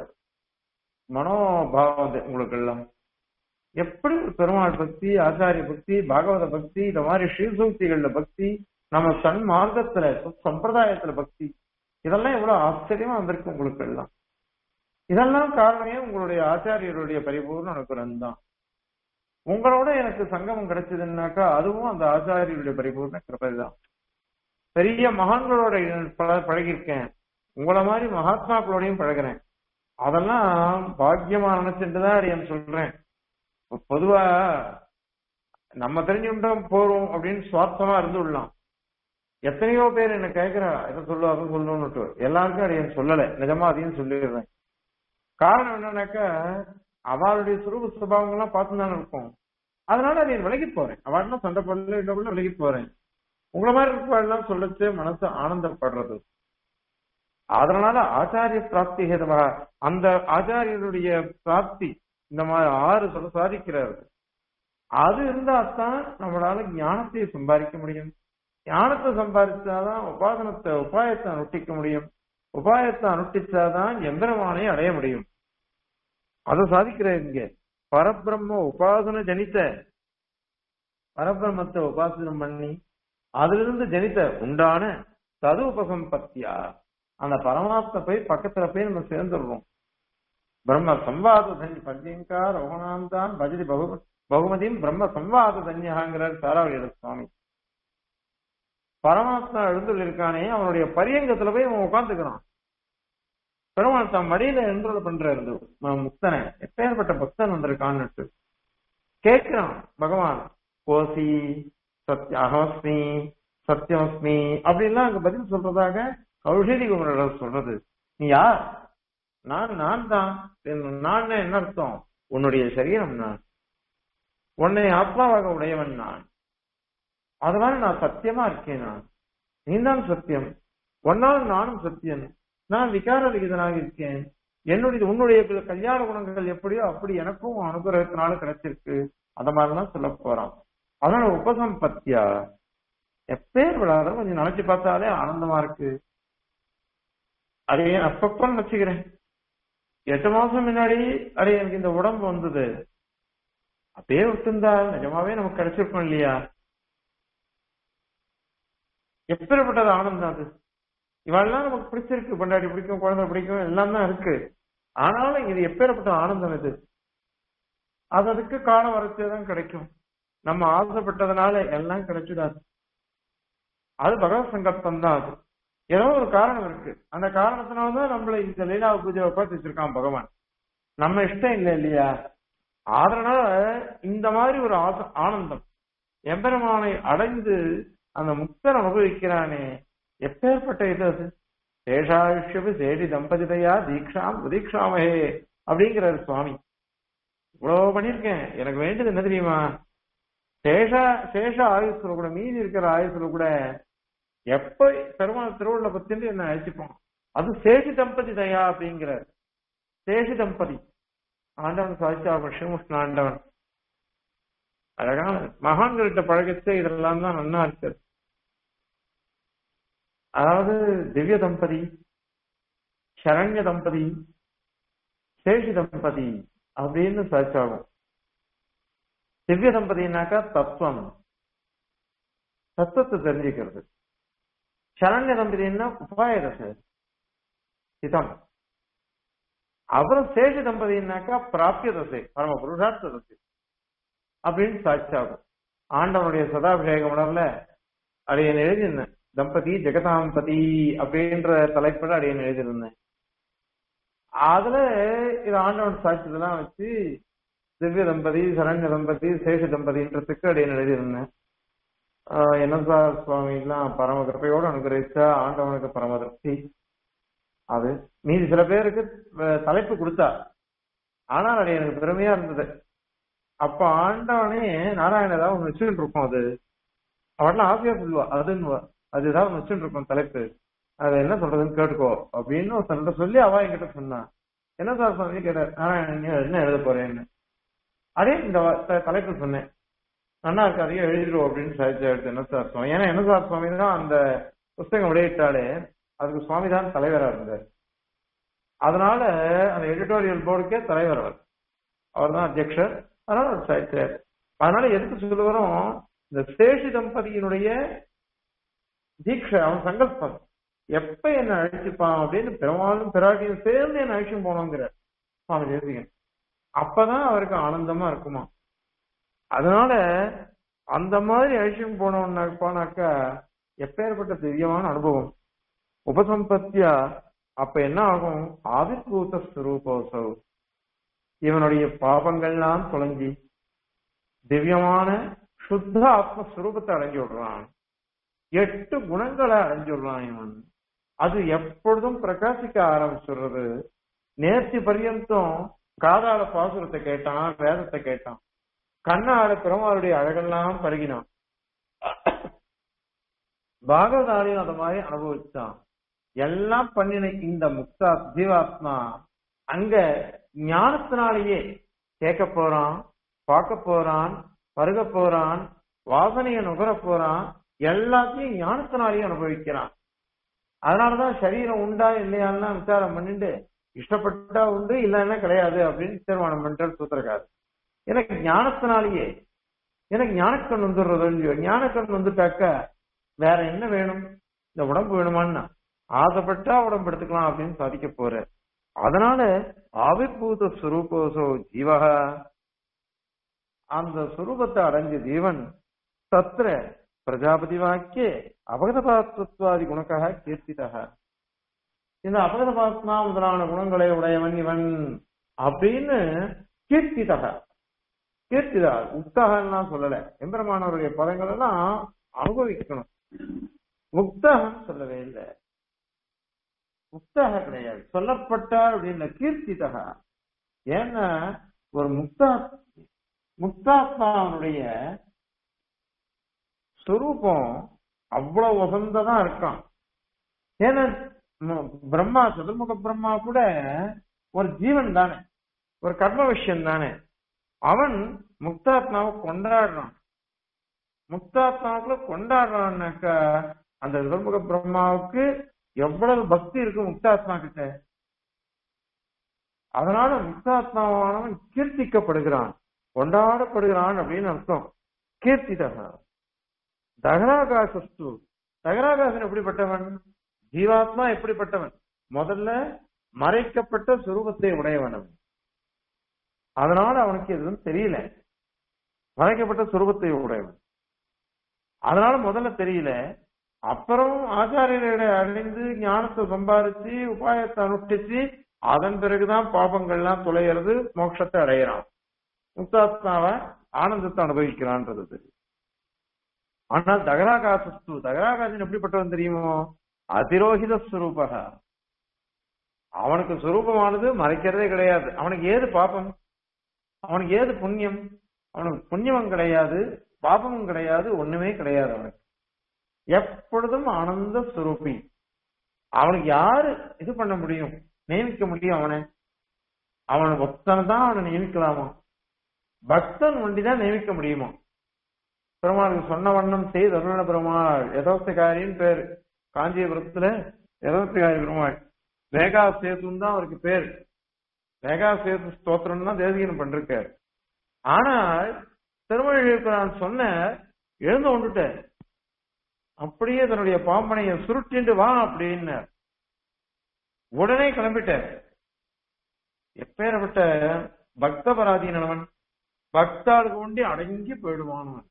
மனோபாவம் உங்களுக்கு எல்லாம் எப்படி ஒரு பெருமாள் பக்தி ஆச்சாரிய பக்தி பாகவத பக்தி இந்த மாதிரி ஸ்ரீசூக்திகள்ல பக்தி நம்ம சன் மார்க்கத்துல சம்பிரதாயத்துல பக்தி இதெல்லாம் எவ்வளவு ஆச்சரியமா வந்திருக்கு உங்களுக்கு எல்லாம் இதெல்லாம் காரணமே உங்களுடைய ஆச்சாரியருடைய பரிபூர்ண அனுகிரகம் தான் உங்களோட எனக்கு சங்கமம் கிடைச்சதுன்னாக்கா அதுவும் அந்த ஆச்சாரியருடைய பரிபூர்ண கிருபை தான் பெரிய மகான்களோட பழ- பழகியிருக்கேன் உங்களை மாதிரி மகாத்மாக்களோடையும் பழகுறேன் அதெல்லாம் பாக்கியமா நினைச்சுட்டு தான் அடியன் சொல்றேன் இப்ப பொதுவா நம்ம தெரிஞ்சுக்கிட்டோம் போறோம் அப்படின்னு சுவார்த்தமா இருந்து விடலாம் எத்தனையோ பேர் என்ன கேட்கிறா இதை சொல்லு அதை சொல்லணும்னுட்டு எல்லாருக்கும் அடியன் சொல்லலை நிஜமா அதையும் சொல்லிடுறேன் காரணம் என்னன்னாக்கா அவளுடைய சுரூப சுபாவங்கள்லாம் பார்த்து தானே இருக்கும் அதனால அதை விலகி போறேன் அவள்னா சண்டை பண்ணல இல்லை விலகி போறேன் உங்களை மாதிரி இருப்பாள்லாம் சொல்லச்சு மனசு ஆனந்தப்படுறது அதனால ஆச்சாரிய பிராப்தி ஹேதவா அந்த ஆச்சாரியருடைய பிராப்தி இந்த மாதிரி ஆறு சொல்ல சாதிக்கிறாரு அது இருந்தா தான் நம்மளால ஞானத்தை சம்பாதிக்க முடியும் ஞானத்தை சம்பாதிச்சாதான் உபாசனத்தை உபாயத்தை அனுஷ்டிக்க முடியும் உபாயத்தை அனுஷ்டிச்சாதான் எந்திரமானை அடைய முடியும் அதை சாதிக்கிறார் இங்க பரபிரம்ம உபாசன ஜனித்த பரபிரம்மத்தை உபாசனம் பண்ணி அதிலிருந்து ஜனித்த உண்டான தது உபசம்பத்தியா அந்த பரமாத்மா போய் பக்கத்துல போய் நம்ம சேர்ந்துடுறோம் பிரம்ம சம்வாத தன்ய பத்யங்கா ரகுணாந்தான் பஜதி பகு பகுமதியும் பிரம்ம சம்வாத தன்யகாங்கிறார் சாராவளியோட சுவாமி பரமாத்மா எழுந்துள்ள இருக்கானே அவனுடைய பரியங்கத்துல போய் அவன் உட்காந்துக்கிறான் பெருமாள் தன் மடியில எழுந்துள்ள பண்றாரு இந்த ம- முக்தனை எப்பேற்பட்ட பக்தன் வந்திருக்கான்னு கேட்கிறான் பகவான் கோசி சத்ய அகமஸ்மி சத்தியமஸ்மி அப்படின்லாம் அங்க பதில் சொல்றதாக கௌஷதி குமரர் சொல்றது நீ யார் நான் நான் தான் நான் என்ன அர்த்தம் உன்னுடைய சரீரம் நான் உன்னை ஆத்மாவாக உடையவன் நான் அதனால நான் சத்தியமா இருக்கேன் நான் நீதான் சத்தியம் ஒன்னால் நானும் சத்தியன் நான் விகார விகிதனாக இருக்கேன் என்னுடைய உன்னுடைய கல்யாண குணங்கள் எப்படியோ அப்படி எனக்கும் உன் அனுகிரகத்தினால கிடைச்சிருக்கு அந்த மாதிரிலாம் சொல்ல போறான் அதனால உபசம்பத்தியா எப்பேர் விழாத கொஞ்சம் நினைச்சு பார்த்தாலே ஆனந்தமா இருக்கு அதையே அப்பப்ப நினைச்சுக்கிறேன் எட்டு மாசம் முன்னாடி அடே எனக்கு இந்த உடம்பு வந்தது அப்படியே விட்டுருந்தா நிஜமாவே நமக்கு கிடைச்சிருக்கும் இல்லையா எப்பேற்பட்டது ஆனந்தம் அது இவெல்லாம் நமக்கு பிடிச்சிருக்கு பொண்டாட்டி பிடிக்கும் குழந்தை பிடிக்கும் எல்லாம் தான் இருக்கு ஆனாலும் இது எப்பேற்பட்ட ஆனந்தம் இது அது அதுக்கு காலம் வரைச்சேதான் கிடைக்கும் நம்ம ஆசைப்பட்டதுனால எல்லாம் கிடைச்சிடாது அது பகவத் சங்கல்பம் தான் அது ஏதோ ஒரு காரணம் இருக்கு அந்த காரணத்தினாலதான் நம்மள இந்த லீலா பூஜை உட்காந்து வச்சிருக்கான் பகவான் நம்ம இஷ்டம் இல்லை இல்லையா அதனால இந்த மாதிரி ஒரு ஆச- ஆனந்தம் எம்பெருமானை அடைந்து அந்த முக்தன் அனுபவிக்கிறானே எப்பேற்பட்ட இது அது சேஷாயுஷ்யபு சேடி தம்பதிதையா தீக்ஷாம் உதீக்ஷாமஹே அப்படிங்கிறாரு சுவாமி இவ்வளவு பண்ணிருக்கேன் எனக்கு வேண்டியது என்ன தெரியுமா சேஷ சேஷ ஆயுசுல கூட மீதி இருக்கிற ஆயுசுல கூட எப்ப பெருமாள் திருவுள்ள பத்தின்னு என்ன அழைச்சிப்போம் அது சேஷி தம்பதி தயா அப்படிங்கிறார் சேஷி தம்பதி ஆண்டவன் சாதிச்சா ஸ்ரீமுஷ்ண ஆண்டவன் அழகான மகான்கள்கிட்ட பழகச்சே இதெல்லாம் தான் நன்னா இருக்கு அதாவது திவ்ய தம்பதி சரண்ய தம்பதி சேஷி தம்பதி அப்படின்னு சர்ச் ஆகும் திவ்ய தம்பதினாக்கா தத்துவம் தத்துவத்தை தெரிஞ்சுக்கிறது சரண்ய தம்பதினா உபாய தசை இதம் அப்புறம் சேஷ தம்பதினாக்கா பிராப்திய தசை பரம புருஷார்த்த தசை அப்படின்னு சாட்சி ஆகும் ஆண்டவனுடைய சதாபிஷேக உணர்வுல அடையன் எழுதியிருந்தேன் தம்பதி ஜெகதாம்பதி அப்படின்ற தலைப்புல அடையன் எழுதியிருந்தேன் அதுல இது ஆண்டவன் சாட்சியெல்லாம் வச்சு திவ்ய தம்பதி சரண்ய தம்பதி சேஷ தம்பதின்றதுக்கு அடையன் எழுதியிருந்தேன் ஆஹ் என்னசார் சுவாமி எல்லாம் பரம கிருப்பையோடு அனுகிரகிச்சா ஆண்டவனுக்கு பரம திருப்தி அது மீதி சில பேருக்கு அஹ், தலைப்பு கொடுத்தா ஆனால் அது எனக்கு பெருமையா இருந்தது அப்ப ஆண்டவனே நாராயண ஏதாவது ஒண்ணு வச்சுட்டு இருக்கோம் அது அவர்லாம் ஆசையா சொல்லுவா அதுன்னு அது ஏதாவது ஒண்ணு வச்சுட்டு இருக்கோம் தலைப்பு அது என்ன சொல்றதுன்னு கேட்டுக்கோ அப்படின்னு ஒரு சொல்லிட்டு சொல்லி அவ என்கிட்ட சொன்னா என்ன சார் சுவாமி கேட்டார் நாராயணன் நீ என்ன எழுத போறேன்னு அதே இந்த வ- த- தலைப்பு சொன்னேன் நல்லா இருக்கு அதையும் எழுதிடுவோம் அப்படின்னு சாதிச்சு எடுத்து என்ன சார் சுவாமி ஏன்னா என்ன சார் சுவாமி தான் அந்த புஸ்தகம் வெளியிட்டாலே அதுக்கு சுவாமி தான் தலைவரா இருந்தார் அதனால அந்த எடிட்டோரியல் போர்டுக்கே தலைவர் அவர் அவர் தான் அத்தியக்ஷர் அதனால அவர் சாதிச்சார் அதனால எதுக்கு சொல்லுவரும் இந்த சேஷி தம்பதியினுடைய தீட்சை அவன் சங்கல்பம் எப்ப என்ன அழைச்சிப்பான் அப்படின்னு பெருமாளும் பிராட்டியும் சேர்ந்து என்ன அழைச்சும் போனோங்கிறார் சுவாமி தேசிகன் அப்பதான் அவருக்கு ஆனந்தமா இருக்குமா அதனால அந்த மாதிரி அழிச்சும் போனோம்னா போனாக்கா எப்பேற்பட்ட திவ்யமான அனுபவம் உபசம்பத்தியா அப்ப என்ன ஆகும் ஆவிர்பூத ஸ்வரூபோசவ் இவனுடைய பாபங்கள்லாம் தொலைஞ்சி திவ்யமான சுத்த ஆத்மஸ்வரூபத்தை அடைஞ்சு விடுறான் எட்டு குணங்களை அடைஞ்சு விடுறான் இவன் அது எப்பொழுதும் பிரகாசிக்க ஆரம்பிச்சுடுறது நேர்த்தி பர்யந்தம் காதால பாசுரத்தை கேட்டான் வேதத்தை கேட்டான் கண்ணால பெருமாளுடைய அழகெல்லாம் பருகினான் பாகவதாலையும் அந்த மாதிரி அனுபவிச்சான் எல்லாம் பண்ணின இந்த முக்தா ஜீவாத்மா அங்க ஞானத்தினாலேயே கேட்க போறான் பார்க்க போறான் பருக போறான் வாசனையை நுகர போறான் எல்லாத்தையும் ஞானத்தினாலேயே அனுபவிக்கிறான் அதனாலதான் சரீரம் உண்டா இல்லையான்னா விசாரம் பண்ணிட்டு இஷ்டப்பட்டா உண்டு இல்லைன்னா கிடையாது அப்படின்னு தீர்மானம் பண்ணிட்டு சூத்திரக்காரு எனக்கு ஞானத்தினாலேயே எனக்கு ஞானக்கண் வந்துடுறது இல்லையோ ஞானக்கண் வந்துட்டாக்க வேற என்ன வேணும் இந்த உடம்பு வேணுமான்னா ஆசைப்பட்டா உடம்பு எடுத்துக்கலாம் அப்படின்னு சாதிக்க போற அதனால ஆவிர்பூத சுரூபோசோ ஜீவக அந்த சுரூபத்தை அடைஞ்ச ஜீவன் தத்திர பிரஜாபதி வாக்கிய அபகதபாத்வாதி குணக்காக கீர்த்திதக இந்த அபகதபாத்மா முதலான குணங்களை உடையவன் இவன் அப்படின்னு கீர்த்திதக கீர்த்திதா உக்தகன்னா சொல்லல எம்பெருமானவருடைய பதங்கள் எல்லாம் அனுபவிக்கணும் முக்தகன்னு சொல்லவே இல்லை முக்தக கிடையாது சொல்லப்பட்டார் அப்படின்னு கீர்த்திதக ஏன்னா ஒரு முக்தா முக்தாத்மாவனுடைய ஸ்வரூபம் அவ்வளவு வசந்ததான் இருக்கான் ஏன்னா ம- பிரம்மா சதுர்முக பிரம்மா கூட ஒரு ஜீவன் தானே ஒரு கர்ம விஷயம் தானே அவன் முக்தாத்மாவை கொண்டாடுறான் முக்தாத்மாவுக்குள்ள கொண்டாடுறான்னாக்கா அந்த சதுர்முக பிரம்மாவுக்கு எவ்வளவு பக்தி இருக்கு முக்தாத்மா கிட்ட அதனால முக்தாத்மாவானவன் கீர்த்திக்கப்படுகிறான் கொண்டாடப்படுகிறான் அப்படின்னு அர்த்தம் கீர்த்திதக தகராகாசஸ்து தகராகாசன் எப்படிப்பட்டவன் ஜீவாத்மா எப்படிப்பட்டவன் முதல்ல மறைக்கப்பட்ட சுரூபத்தை உடையவன் அவன். அதனால அவனுக்கு எதுவும் தெரியல மறைக்கப்பட்ட சுரூபத்தை உடையவன் அதனால முதல்ல தெரியல அப்புறம் ஆச்சாரியர்களை அடைந்து ஞானத்தை சம்பாதிச்சு உபாயத்தை அனுஷ்டிச்சு அதன் பிறகுதான் பாபங்கள்லாம் தொலைகிறது மோட்சத்தை அடையிறான் முக்தாத்மாவை ஆனந்தத்தை அனுபவிக்கிறான்றது தெரியும். ஆனால் தகராகாசஸ்து தகராகாசன் எப்படிப்பட்டவன் தெரியுமோ அதிரோகித ஸ்வரூபக அவனுக்கு சுரூபமானது மறைக்கிறதே கிடையாது அவனுக்கு ஏது பாபம் அவனுக்கு ஏது புண்ணியம் அவனுக்கு புண்ணியமும் கிடையாது பாபமும் கிடையாது ஒண்ணுமே கிடையாது அவனுக்கு எப்பொழுதும் ஆனந்த ஸ்வரூபி அவனுக்கு யாரு இது பண்ண முடியும் நியமிக்க முடியும் அவனை அவன் ஒத்தனை தான் அவனை நியமிக்கலாமா பக்தன் ஒண்டிதான் நியமிக்க முடியுமா பெருமாளுக்கு சொன்ன வண்ணம் செய்து அருண பெருமாள் யதோஸ்தகாரின்னு பேர் காஞ்சிபுரத்துல யதோஸ்தகாரி பெருமாள் வேகா சேதுன்னு தான் அவருக்கு பேர் வேகா சேது ஸ்தோத்திரம் தான் தேசிகன் பண்றாரு ஆனால் திருமழிக்கு நான் சொன்ன எழுந்து கொண்டுட்டேன் அப்படியே தன்னுடைய பாம்பனையை சுருட்டிண்டு வா அப்படின்னு உடனே கிளம்பிட்டேன் எப்பேறப்பட்ட பக்த பராதீனவன் பக்தாளுக்கு உண்டி அடங்கி போயிடுவானவன்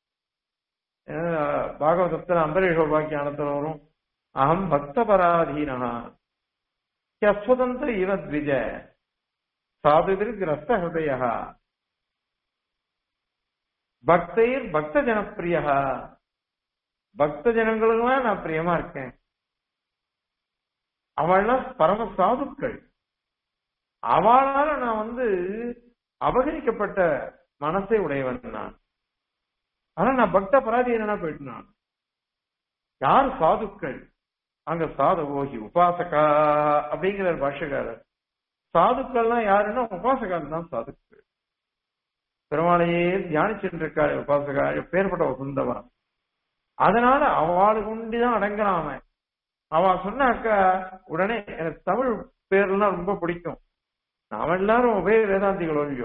அஹ் பாகவதத்துல அம்பரீஷ வாக்கியானத்துல வரும் அகம் பக்த பராதீனா ஹஸ்வதந்திர இவ த்விஜ சாதுவிர் கிரஸ்த ஹிருதய பக்தைர் பக்த ஜனப்பிரிய பக்த ஜனங்களுக்கெல்லாம் நான் பிரியமா இருக்கேன் அவள்லாம் பரம சாதுக்கள் அவளால நான் வந்து அபகரிக்கப்பட்ட மனசை உடையவன் நான் ஆனா நான் பக்த பராதீனா போயிட்டு நான் யார் சாதுக்கள் அங்க சாது ஓகி உபாசகா அப்படிங்கிற பாஷகாரர் சாதுக்கள்லாம் யாருன்னா உபாசகால் தான் சாதுக்கள் பெருமாளையே தியானிச்சுட்டு இருக்காரு உபாசகா பேர்பட்ட வசுந்தவன் அதனால அவளுக்கு உண்டிதான் அடங்குறான் அவன் அவ சொன்னாக்கா உடனே எனக்கு தமிழ் பேர்லாம் ரொம்ப பிடிக்கும் நாம எல்லாரும் உபய வேதாந்திகள் ஒழியோ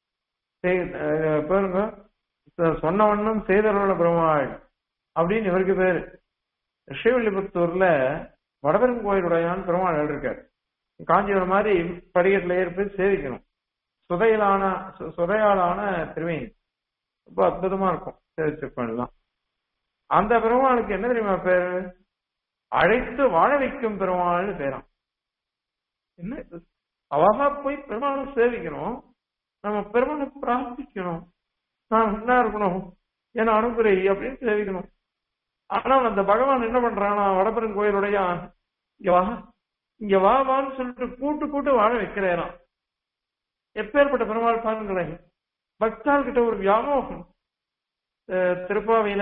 பேருங்க சொன்ன வண்ணம் செய்தரோட பெருமாள் அப்படின்னு இவருக்கு பேரு ஸ்ரீவில்லிபுத்தூர்ல வடபெருங்கோயிலுடையான் பெருமாள் இருக்காரு காஞ்சிபுரம் மாதிரி படிக்கட்டுல ஏறி போய் சேவிக்கணும் சுதையிலான சு- சுதையாலான திருவேணி ரொம்ப அற்புதமா இருக்கும் சேவிச்சிருப்பேன் அந்த பெருமாளுக்கு என்ன தெரியுமா பேரு அழைத்து வாழ வைக்கும் பெருமாள்னு பேராம் என்ன இது? அழகா போய் பெருமாளை சேவிக்கணும் நம்ம பெருமாளை பிரார்த்திக்கணும் நான் என்ன இருக்கணும் என்ன அனுப்புரை அப்படின்னு சேவிக்கணும் ஆனா அந்த பகவான் என்ன பண்றானா வடபெரும் கோயிலுடைய இங்க வா இங்க வா வான்னு சொல்லிட்டு கூட்டு கூட்டு வாழ வைக்கிறேனாம் எப்பேற்பட்ட பெருமாள் பாருங்களேன் பக்தாள் கிட்ட ஒரு வியாமோகம் அஹ் திருப்பாவையில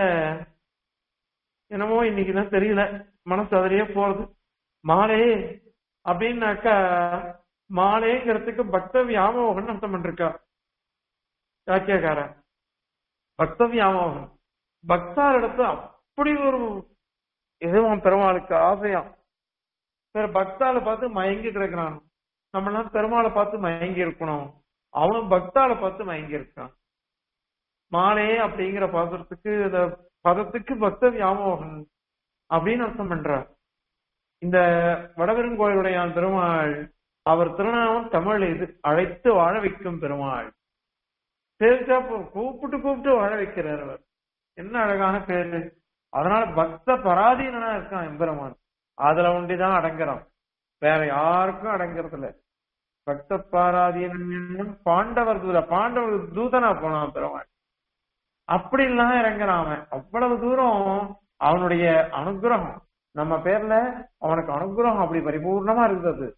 என்னமோ இன்னைக்கு தான் தெரியல மனசு அதிலேயே போறது மாலே அப்படின்னாக்கா மாலேங்கிறதுக்கு பக்த வியாமோகன் அர்த்தம் பண்ணிருக்கா வாக்கியக்காரன் பக்த வியாமோகன் பக்தார் இடத்துல அப்படி ஒரு எதுவும் பெருமாளுக்கு ஆசையாம் வேற பக்தால பார்த்து மயங்கி கிடக்குறான் நம்மளாம் பெருமாளை பார்த்து மயங்கி இருக்கணும் அவனும் பக்தால பார்த்து மயங்கி இருக்கான் மாலே அப்படிங்கிற பாசுரத்துக்கு இந்த பதத்துக்கு பக்த வியாமோகன் அப்படின்னு அர்த்தம் பண்றார் இந்த வடபெருங்கோயிலுடைய பெருமாள் அவர் திருநாமம் தமிழ் இது அழைத்து வாழ வைக்கும் பெருமாள் பேருக்கா கூப்பிட்டு கூப்பிட்டு வாழ வைக்கிறார் அவர் என்ன அழகான பேரு அதனால பக்த பராதீனனா இருக்கான் எம்பெருமான் அதுல ஒண்டிதான் அடங்குறான் வேற யாருக்கும் அடங்குறது இல்ல பக்த பாராதீனம் பாண்டவர் தூத பாண்டவர் தூதனா போனான் பெருமாள் அப்படி எல்லாம் இறங்குறான் அவன் அவ்வளவு தூரம் அவனுடைய அனுகிரகம் நம்ம பேர்ல அவனுக்கு அனுகிரகம் அப்படி பரிபூர்ணமா இருக்குது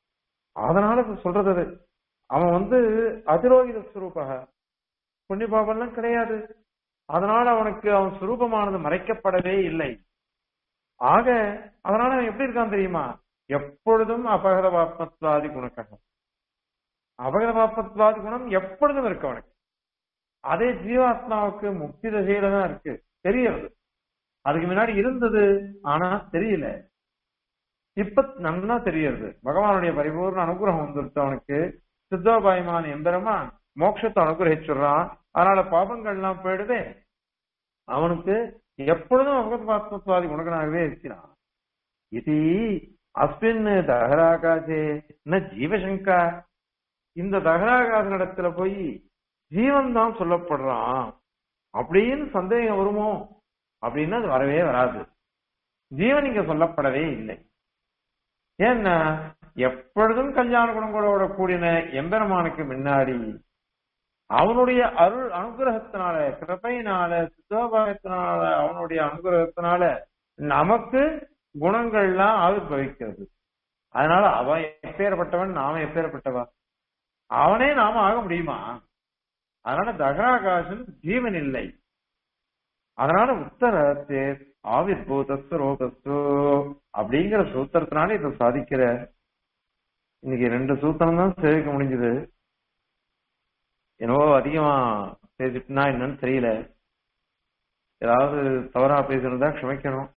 அதனால இப்ப சொல்றது அது அவன் வந்து அதிரோகித சுரூபக புண்ணிய பாபம்லாம் கிடையாது அதனால அவனுக்கு அவன் சுரூபமானது மறைக்கப்படவே இல்லை ஆக அதனால அவன் எப்படி இருக்கான் தெரியுமா எப்பொழுதும் அபகத பாப்பத்வாதி குணக்கம் அபகத பாப்பத்வாதி குணம் எப்பொழுதும் இருக்கு அவனுக்கு அதே ஜீவாத்மாவுக்கு முக்தி தசையில தான் இருக்கு தெரியறது அதுக்கு முன்னாடி இருந்தது ஆனா தெரியல இப்ப நன்னா தெரியறது பகவானுடைய பரிபூர்ண அனுகிரகம் வந்துருச்சு அவனுக்கு சித்தோபாயமான எம்பெருமான் மோட்சத்தை அனுகிரகிச்சுடுறான் அதனால பாபங்கள்லாம் போயிடுதே அவனுக்கு எப்பொழுதும் அபகத்வாத்மத்வாதி குணகனாகவே இருக்கிறான் இது அஸ்மின் தகராகாசே ந ஜீவசங்கா இந்த தகராகாசனிடத்துல போய் ஜீவன் தான் சொல்லப்படுறான் அப்படின்னு சந்தேகம் வருமோ அப்படின்னா அது வரவே வராது ஜீவன் இங்க சொல்லப்படவே இல்லை ஏன்னா எப்பொழுதும் கல்யாண குணங்களோட கூடின எம்பெருமானுக்கு முன்னாடி அவனுடைய அருள் அனுகிரகத்தினால கிருபையினால சித்தோபாயத்தினால அவனுடைய அனுகிரகத்தினால நமக்கு குணங்கள்லாம் ஆவிர்வவிக்கிறது அதனால அவன் எப்பேற்பட்டவன் நாம எப்பேற்பட்டவா அவனே நாம ஆக முடியுமா அதனால தகராகாசன் ஜீவன் இல்லை அதனால உத்தரத்தே ஆவிர்பூதஸ்து ரோகஸ்து அப்படிங்கிற சூத்திரத்தினால இதை சாதிக்கிற இன்னைக்கு ரெண்டு சூத்திரம் தான் சேவிக்க முடிஞ்சது என்னவோ அதிகமா பேசிட்டுனா என்னன்னு தெரியல ஏதாவது தவறா பேசியிருந்தா க்ஷமிக்கணும்